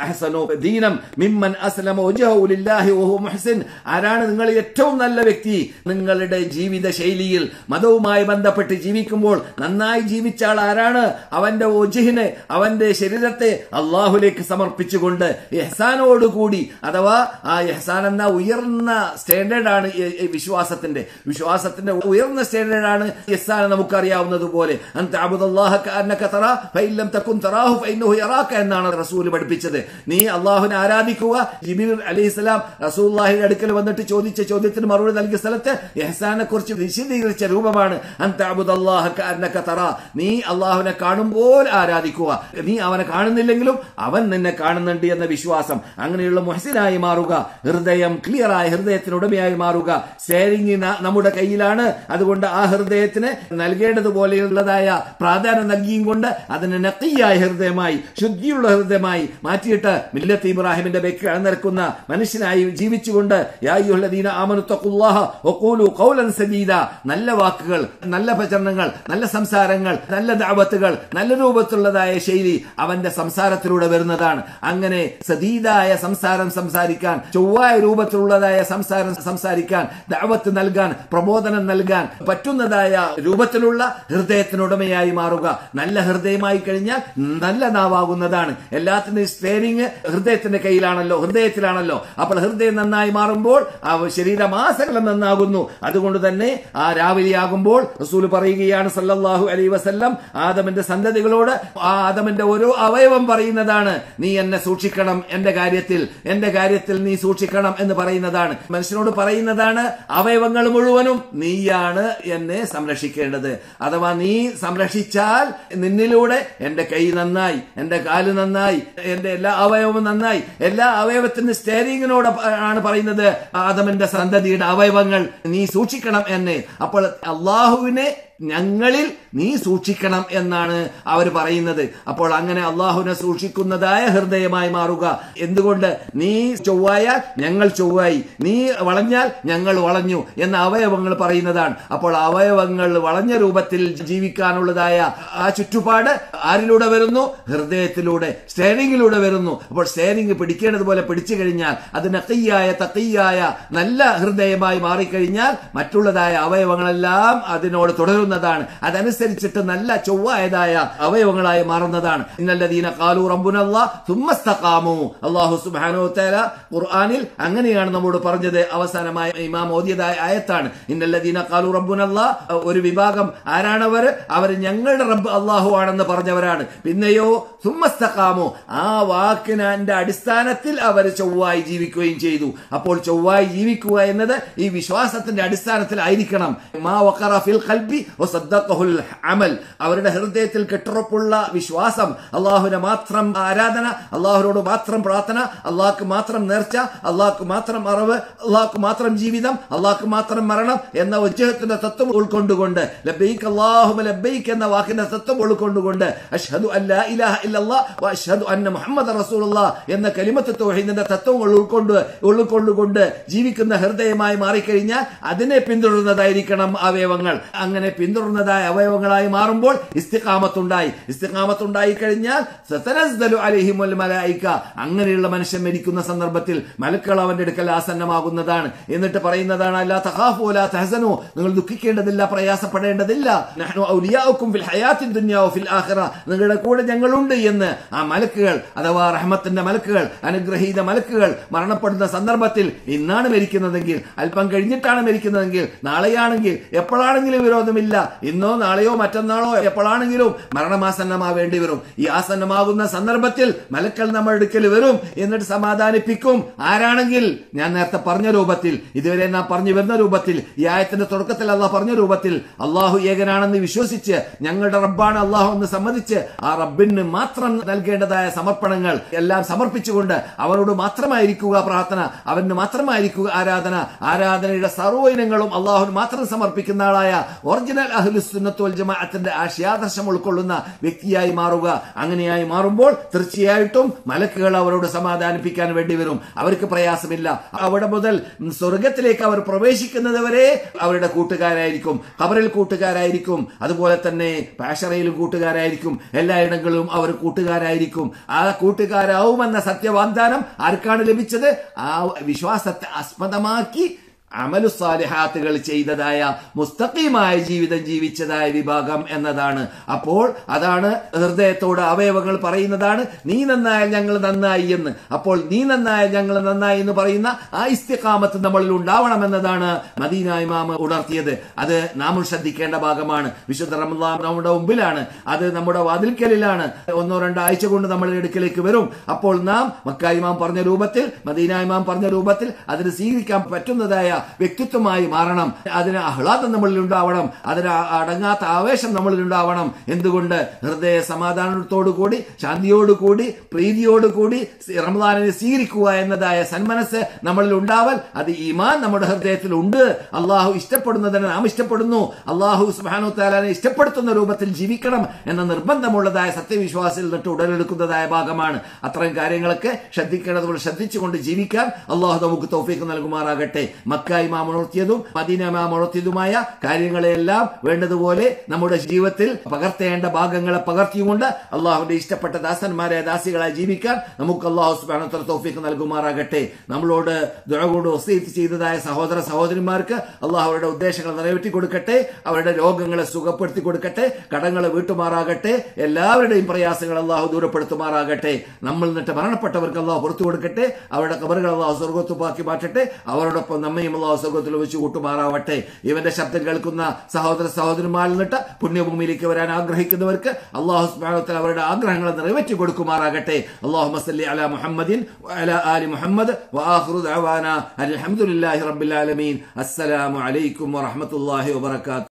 ദീനം മിമ്മൻ അസ്ലമ വജ്ഹഹു ലില്ലാഹി വഹുവ മുഹ്സിൻ ആരാണ് നിങ്ങളിൽ ഏറ്റവും നല്ല വ്യക്തി നിങ്ങളുടെ ജീവിത ശൈലിയിൽ മതവുമായി ബന്ധപ്പെട്ട് ജീവിക്കുമ്പോൾ നന്നായി ജീവിച്ച ആൾ ആരാണ് അവന്റെ ഒജിഹിനെ അവന്റെ ശരീരത്തെ അള്ളാഹുലേക്ക് സമർപ്പിച്ചുകൊണ്ട് എഹ്സാനോടുകൂടി അഥവാ ആ എഹ്സാൻ എന്ന ഉയർന്ന സ്റ്റാൻഡേർഡാണ് ഈ- ഈ വിശ്വാസത്തിന്റെ വിശ്വാസത്തിന്റെ ഉയർന്ന സ്റ്റാൻഡേർഡാണ് എഹ്സാൻ നമുക്കറിയാവുന്നതുപോലെ അൻ തഅബുദല്ലാഹ കഅന്നക തറാ ഫഇൻ ലം തകുൻ തറാഹു ഫഇന്നഹു യറാക എന്നാണ് റസൂൽ പഠിപ്പിച്ചത് നീ അള്ളാഹുവിനെ ആരാധിക്കുക ജിബിർ അലൈഹിസ്സലാം റസൂലുള്ളാഹിയുടെ അടുക്കൽ വന്നിട്ട് ചോദിച്ച ചോദ്യത്തിന് മറുപടി നൽകിയ സ്ഥലത്ത് എഹ്സാനെ കുറിച്ച് വിശദീകരിച്ച രൂപമാണ് അൻ തഅബുദല്ലാഹ കഅന്നക തറാ നീ അള്ളാഹുവിനെ കാണുമ്പോൾ ആരാധിക്കുക നീ അവനെ കാണുന്നില്ലെങ്കിലും അവൻ നിന്നെ കാണുന്നുണ്ട് എന്ന വിശ്വാസം അങ്ങനെയുള്ള മുഹസിനായി മാറുക ഹൃദയം ക്ലിയറായ ഹൃദയത്തിനുടമയായി മാറുക സേരിങ് നമ്മുടെ കയ്യിലാണ് അതുകൊണ്ട് ആ ഹൃദയത്തിന് നൽകേണ്ടതുപോലെയുള്ളതായ പ്രാധാന്യം നൽകിയും കൊണ്ട് അതിനെ നക്കിയായ ഹൃദയമായി ശുദ്ധിയുള്ള ഹൃദയമായി മാറ്റിയിട്ട് മില്ലത്ത് ഇബ്രാഹിമിന്റെ ബെക്ക് അണിനിരക്കുന്ന മനുഷ്യനായി ജീവിച്ചുകൊണ്ട് യാ അയ്യുഹല്ലദീന ആമനു തഖുല്ലാഹ വഖൂലു ഖൗലൻ സദീദ നല്ല വാക്കുകൾ നല്ല പ്രചരണങ്ങൾ നല്ല സംസാരങ്ങൾ നല്ല ദഅവത്തുകൾ നല്ല രൂപത്തിലുള്ളതായ ശൈലി അവന്റെ സംസാരത്തിലൂടെ വരുന്നതാണ് അങ്ങനെ സദീദായ സംസാരം സംസാരിക്കാൻ ചൊവ്വായ രൂപത്തിലുള്ളതായ സംസാരം സംസാരിക്കാൻ ദഅവത്ത് നൽകാൻ പ്രബോധനം നൽകാൻ പറ്റുന്നതായ രൂപത്തിലുള്ള ഹൃദയത്തിനുടമയായി മാറുക നല്ല ഹൃദയമായി കഴിഞ്ഞാൽ നല്ല നാവാകുന്നതാണ് എല്ലാത്തിനും സ്പേരിങ് ഹൃദയത്തിന്റെ കയ്യിലാണല്ലോ ഹൃദയത്തിലാണല്ലോ അപ്പോൾ ഹൃദയം നന്നായി മാറുമ്പോൾ ആ ശരീരമാസകലം നന്നാകുന്നു അതുകൊണ്ട് തന്നെ ആ രാവിലെയാകുമ്പോൾ റസൂൽ പറയുകയാണ് സല്ലല്ലാഹു അലൈ വസല്ലം ആദമിന്റെ സന്തതികളോട് ആ ആദമിന്റെ ഓരോ അവയവം പറയുന്നതാണ് നീ എന്നെ സൂക്ഷിക്കണം എന്റെ കാര്യത്തിൽ എന്റെ കാര്യത്തിൽ നീ സൂക്ഷിക്കണം എന്ന് പറയുന്നതാണ് മനുഷ്യനോട് പറയുന്നതാണ് അവയവങ്ങൾ മുഴുവനും നീയാണ് എന്നെ സംരക്ഷിക്കേണ്ടത് അഥവാ നീ സംരക്ഷിച്ചാൽ നിന്നിലൂടെ എന്റെ കൈ നന്നായി എന്റെ കാല് നന്നായി എന്റെ എല്ലാ അവയവവും നന്നായി എല്ലാ അവയവത്തിന് സ്റ്റേറിങ്ങിനോട് ആണ് പറയുന്നത് ആദമിന്റെ സന്തതിയുടെ അവയവങ്ങൾ നീ സൂക്ഷിക്കണം എന്നെ അപ്പോൾ അള്ളാഹുവിനെ ഞങ്ങളിൽ നീ സൂക്ഷിക്കണം എന്നാണ് അവർ പറയുന്നത് അപ്പോൾ അങ്ങനെ അള്ളാഹുവിനെ സൂക്ഷിക്കുന്നതായ ഹൃദയമായി മാറുക എന്തുകൊണ്ട് നീ ചൊവ്വായാൽ ഞങ്ങൾ ചൊവ്വായി നീ വളഞ്ഞാൽ ഞങ്ങൾ വളഞ്ഞു എന്ന അവയവങ്ങൾ പറയുന്നതാണ് അപ്പോൾ അവയവങ്ങൾ വളഞ്ഞ രൂപത്തിൽ ജീവിക്കാനുള്ളതായ ആ ചുറ്റുപാട് ആരിലൂടെ വരുന്നു ഹൃദയത്തിലൂടെ സ്റ്റേറിംഗിലൂടെ വരുന്നു അപ്പോൾ സ്റ്റേറിംഗ് പിടിക്കേണ്ടതുപോലെ പിടിച്ചു കഴിഞ്ഞാൽ അത് നക്കയ്യായ തക്കയ്യായ നല്ല ഹൃദയമായി മാറിക്കഴിഞ്ഞാൽ മറ്റുള്ളതായ അവയവങ്ങളെല്ലാം അതിനോട് തുടരുന്നതാണ് അതനുസരിച്ചിട്ട് നല്ല ചൊവ്വായതായ അവയവങ്ങളായി മാറുന്നതാണ് ഇന്നല്ലദീന കാലു റബ്ബുനല്ലാ തുമ്മസ്തഖാമു അല്ലാഹു സുബ്ഹാനഹു വതആല ഖുർആനിൽ അങ്ങനെയാണ് നമ്മോട് പറഞ്ഞത് അവസാനമായ ഇമാം ഓതിയതായ ആയത്താണ് ഇന്നല്ലദീന കാലു റബ്ബുനല്ലാ ഒരു വിഭാഗം ആരാണവർ അവർ ഞങ്ങളുടെ റബ്ബ് അള്ളാഹു ആണെന്ന് പറഞ്ഞവരാണ് പിന്നെയോ തുമ്മസ്തഖാമു ആ വാക്കിന്റെ അടിസ്ഥാനത്തിൽ അവർ ചൊവ്വായി ജീവിക്കുകയും ചെയ്തു അപ്പോൾ ചൊവ്വായി ജീവിക്കുക എന്നത് ഈ വിശ്വാസത്തിന്റെ അടിസ്ഥാനത്തിലായിരിക്കണം മാ വഖറ ഫിൽ ഖൽബി വസദ്ദഖഹുൽ അമൽ അവരുടെ ഹൃദയത്തിൽ കെട്ടുറപ്പുള്ള വിശ്വാസം അള്ളാഹുവിനെ മാത്രം ആരാധന അള്ളാഹുവിനോട് മാത്രം പ്രാർത്ഥന അള്ളാഹ്ക്ക് മാത്രം നേർച്ച അള്ളാഹ്ക്ക് മാത്രം അറിവ് അള്ളാഹ്ക്ക് മാത്രം ജീവിതം അള്ളാഹ്ക്ക് മാത്രം മരണം എന്ന ഉജ്ജഹത്തിന്റെ തത്വം ഉൾക്കൊണ്ടുകൊണ്ട് ലബൈക്ക് അള്ളാഹുമ ലബൈക്ക് എന്ന വാക്കിന്റെ തത്വം ഉൾക്കൊണ്ടുകൊണ്ട് അഷ്ഹദു അല്ലാ ഇലാഹ ഇല്ലല്ലാഹ് വ അഷ്ഹദു അന്ന മുഹമ്മദ് റസൂലുള്ളാഹ് എന്ന കലിമത്ത് തൗഹീദിന്റെ തത്വങ്ങൾ ഉൾക്കൊണ്ട് ഉൾക്കൊണ്ടുകൊണ്ട് ജീവിക്കുന്ന ഹൃദയമായി മാറിക്കഴിഞ്ഞാൽ അതിനെ പിന്തുടരുന്നതായിരിക്കണം അവയവങ്ങൾ അങ്ങനെ പിന്തുടരുന്നതായ അവയവങ്ങളായി മാറുമ്പോൾ ഇസ്തിഖാമത്തുണ്ടായി ഇസ്തിഖാമത്തുണ്ടായി കഴിഞ്ഞാൽ സതനസ്ദലു അലൈഹിമുൽ മലായിക അങ്ങനെയുള്ള മനുഷ്യൻ മരിക്കുന്ന സന്ദർഭത്തിൽ മലക്കൾ അവന്റെ അടുക്കൽ ആസന്നമാകുന്നതാണ് എന്നിട്ട് പറയുന്നതാണ് അല്ലാ തഖാഫു വലാ തഹസനു നിങ്ങൾ ദുഃഖിക്കേണ്ടതില്ല പ്രയാസപ്പെടേണ്ടതില്ല നഹ്നു ഔലിയാഉക്കും ഫിൽ ഹയാത്തി ദുനിയ വഫിൽ ആഖിറ നിങ്ങളുടെ കൂടെ ഞങ്ങളുണ്ട് എന്ന് ആ മലക്കുകൾ അഥവാ റഹ്മത്തിന്റെ മലക്കുകൾ അനുഗ്രഹീത മലക്കുകൾ മരണപ്പെടുന്ന സന്ദർഭത്തിൽ ഇന്നാണ് മരിക്കുന്നതെങ്കിൽ അല്പം കഴിഞ്ഞിട്ടാണ് മരിക്കുന്നതെങ്കിൽ നാളെയാണെങ്കിൽ എപ്പോഴാണെങ്കിലും വിരോധമില്ല ഇന്നോ നാളെയോ മറ്റന്നാളോ എപ്പോഴാണെങ്കിലും മരണമാസന്നമാവേണ്ടി വരും ഈ ആസന്നമാകുന്ന സന്ദർഭത്തിൽ മലക്കൾ നമ്മുടെ അടുക്കൽ വരും എന്നിട്ട് സമാധാനിപ്പിക്കും ആരാണെങ്കിൽ ഞാൻ നേരത്തെ പറഞ്ഞ രൂപത്തിൽ ഇതുവരെ നാം പറഞ്ഞു വരുന്ന രൂപത്തിൽ ഈ ആയത്തിന്റെ തുടക്കത്തിൽ അള്ളാഹ് പറഞ്ഞ രൂപത്തിൽ അള്ളാഹു ഏകനാണെന്ന് വിശ്വസിച്ച് ഞങ്ങളുടെ റബ്ബാണ് അള്ളാഹു എന്ന് സമ്മതിച്ച് ആ റബ്ബിന് മാത്രം നൽകേണ്ടതായ സമർപ്പണങ്ങൾ എല്ലാം സമർപ്പിച്ചുകൊണ്ട് അവനോട് മാത്രമായിരിക്കുക പ്രാർത്ഥന അവന് മാത്രമായിരിക്കുക ആരാധന ആരാധനയുടെ സർവ്വ ഇനങ്ങളും അള്ളാഹുവിന് മാത്രം സമർപ്പിക്കുന്ന ആളായ ഒറിജിനൽ ഒറിജിനൽ അഹ്ലുസുന്നത്ത് വൽ ജമാഅത്തിന്റെ ആശയാദർശം ഉൾക്കൊള്ളുന്ന വ്യക്തിയായി മാറുക അങ്ങനെയായി മാറുമ്പോൾ തീർച്ചയായിട്ടും മലക്കുകൾ അവരോട് സമാധാനിപ്പിക്കാൻ വേണ്ടി വരും അവർക്ക് പ്രയാസമില്ല അവിടെ മുതൽ സ്വർഗത്തിലേക്ക് അവർ പ്രവേശിക്കുന്നത് വരെ അവരുടെ കൂട്ടുകാരായിരിക്കും ഖബറിൽ കൂട്ടുകാരായിരിക്കും അതുപോലെ തന്നെ പാഷറയിലും കൂട്ടുകാരായിരിക്കും എല്ലായിടങ്ങളിലും അവർ കൂട്ടുകാരായിരിക്കും ആ കൂട്ടുകാരാവുമെന്ന സത്യവാഗ്ദാനം ആർക്കാണ് ലഭിച്ചത് ആ വിശ്വാസത്തെ അസ്മതമാക്കി അമലു സാലിഹാത്തുകൾ ചെയ്തതായ മുസ്തഖീമായ ജീവിതം ജീവിച്ചതായ വിഭാഗം എന്നതാണ് അപ്പോൾ അതാണ് ഹൃദയത്തോട് അവയവങ്ങൾ പറയുന്നതാണ് നീ നന്നായാൽ ഞങ്ങൾ നന്നായി എന്ന് അപ്പോൾ നീ നന്നായാൽ ഞങ്ങൾ നന്നായി എന്ന് പറയുന്ന ആ ഇസ്തിഖാമത്ത് നമ്മളിൽ ഉണ്ടാവണമെന്നതാണ് മദീന ഇമാമ ഉണർത്തിയത് അത് നാം ശ്രദ്ധിക്കേണ്ട ഭാഗമാണ് വിശുദ്ധ റമദാൻ നമ്മുടെ മുമ്പിലാണ് അത് നമ്മുടെ വാതിൽക്കലിലാണ് ഒന്നോ രണ്ടോ ആഴ്ച കൊണ്ട് നമ്മളുടെ അടുക്കലേക്ക് വരും അപ്പോൾ നാം മക്ക ഇമാം പറഞ്ഞ രൂപത്തിൽ മദീന ഇമാം പറഞ്ഞ രൂപത്തിൽ അതിന് സ്വീകരിക്കാൻ പറ്റുന്നതായ വ്യക്തിത്വമായി മാറണം അതിന് ആഹ്ലാദം നമ്മളിൽ ഉണ്ടാവണം അതിന് അടങ്ങാത്ത ആവേശം നമ്മളിൽ ഉണ്ടാവണം എന്തുകൊണ്ട് ഹൃദയ സമാധാനത്തോടുകൂടി ശാന്തിയോടുകൂടി പ്രീതിയോടുകൂടി റമദാനിനെ സ്വീകരിക്കുക എന്നതായ സന്മനസ് നമ്മളിൽ ഉണ്ടാവൽ അത് ഈമാൻ നമ്മുടെ ഹൃദയത്തിൽ ഉണ്ട് അള്ളാഹു ഇഷ്ടപ്പെടുന്നതിനെ നാം ഇഷ്ടപ്പെടുന്നു അള്ളാഹു സുബാനു താലാനെ ഇഷ്ടപ്പെടുത്തുന്ന രൂപത്തിൽ ജീവിക്കണം എന്ന നിർബന്ധമുള്ളതായ സത്യവിശ്വാസിൽ നിന്നിട്ട് ഉടലെടുക്കുന്നതായ ഭാഗമാണ് അത്തരം കാര്യങ്ങളൊക്കെ ശ്രദ്ധിക്കേണ്ടതുപോലെ ശ്രദ്ധിച്ചുകൊണ്ട് ജീവിക്കാൻ അള്ളാഹു നമുക്ക് തൗഫീക്ക് നൽകുമാറാകട്ടെ മക്ക ഇമാം ഉണർത്തിയതും മദീന ഇമാം ഉണർത്തിയതുമായ കാര്യങ്ങളെല്ലാം വേണ്ടതുപോലെ നമ്മുടെ ജീവിതത്തിൽ പകർത്തേണ്ട ഭാഗങ്ങളെ പകർത്തിയുകൊണ്ട് അള്ളാഹുവിന്റെ ഇഷ്ടപ്പെട്ട ദാസന്മാരെ ദാസികളായി ജീവിക്കാൻ നമുക്ക് അള്ളാഹു സുബാനോത്തര തൗഫീക്ക് നൽകുമാറാകട്ടെ നമ്മളോട് ദുഴകൊണ്ട് വസീത്ത് ചെയ്തതായ സഹോദര സഹോദരിമാർക്ക് അള്ളാഹു അവരുടെ ഉദ്ദേശങ്ങൾ നിറവേറ്റി കൊടുക്കട്ടെ അവരുടെ രോഗങ്ങളെ സുഖപ്പെടുത്തി കൊടുക്കട്ടെ കടങ്ങളെ വീട്ടുമാറാകട്ടെ എല്ലാവരുടെയും പ്രയാസങ്ങൾ അള്ളാഹു ദൂരപ്പെടുത്തുമാറാകട്ടെ നമ്മൾ നിന്നിട്ട് മരണപ്പെട്ടവർക്ക് അള്ളാഹു പുറത്തു കൊടുക്കട്ടെ അവരുടെ കബറുകൾ അള്ളാഹു സ്വർഗത്തുപ്പാക്കി മാറ്റട്ടെ അവരോടൊപ്പം നമ്മയും അള്ളാഹു സ്വർഗത്തിൽ വെച്ച് കൂട്ടുമാറാവട്ടെ ഇവന്റെ ശബ്ദം കേൾക്കുന്ന സഹോദര സഹോദരന്മാരിൽ നിന്നിട്ട് പുണ്യഭൂമിയിലേക്ക് വരാൻ ആഗ്രഹിക്കുന്നവർക്ക് അള്ളാഹു സ്മാനത്തിൽ അവരുടെ ആഗ്രഹങ്ങൾ നിറവേറ്റി കൊടുക്കുമാറാകട്ടെ അള്ളാഹു മസല്ലി അല മുഹമ്മദിൻ وعلى آل محمد وآخر دعوانا الحمد لله رب العالمين السلام عليكم ورحمة الله وبركاته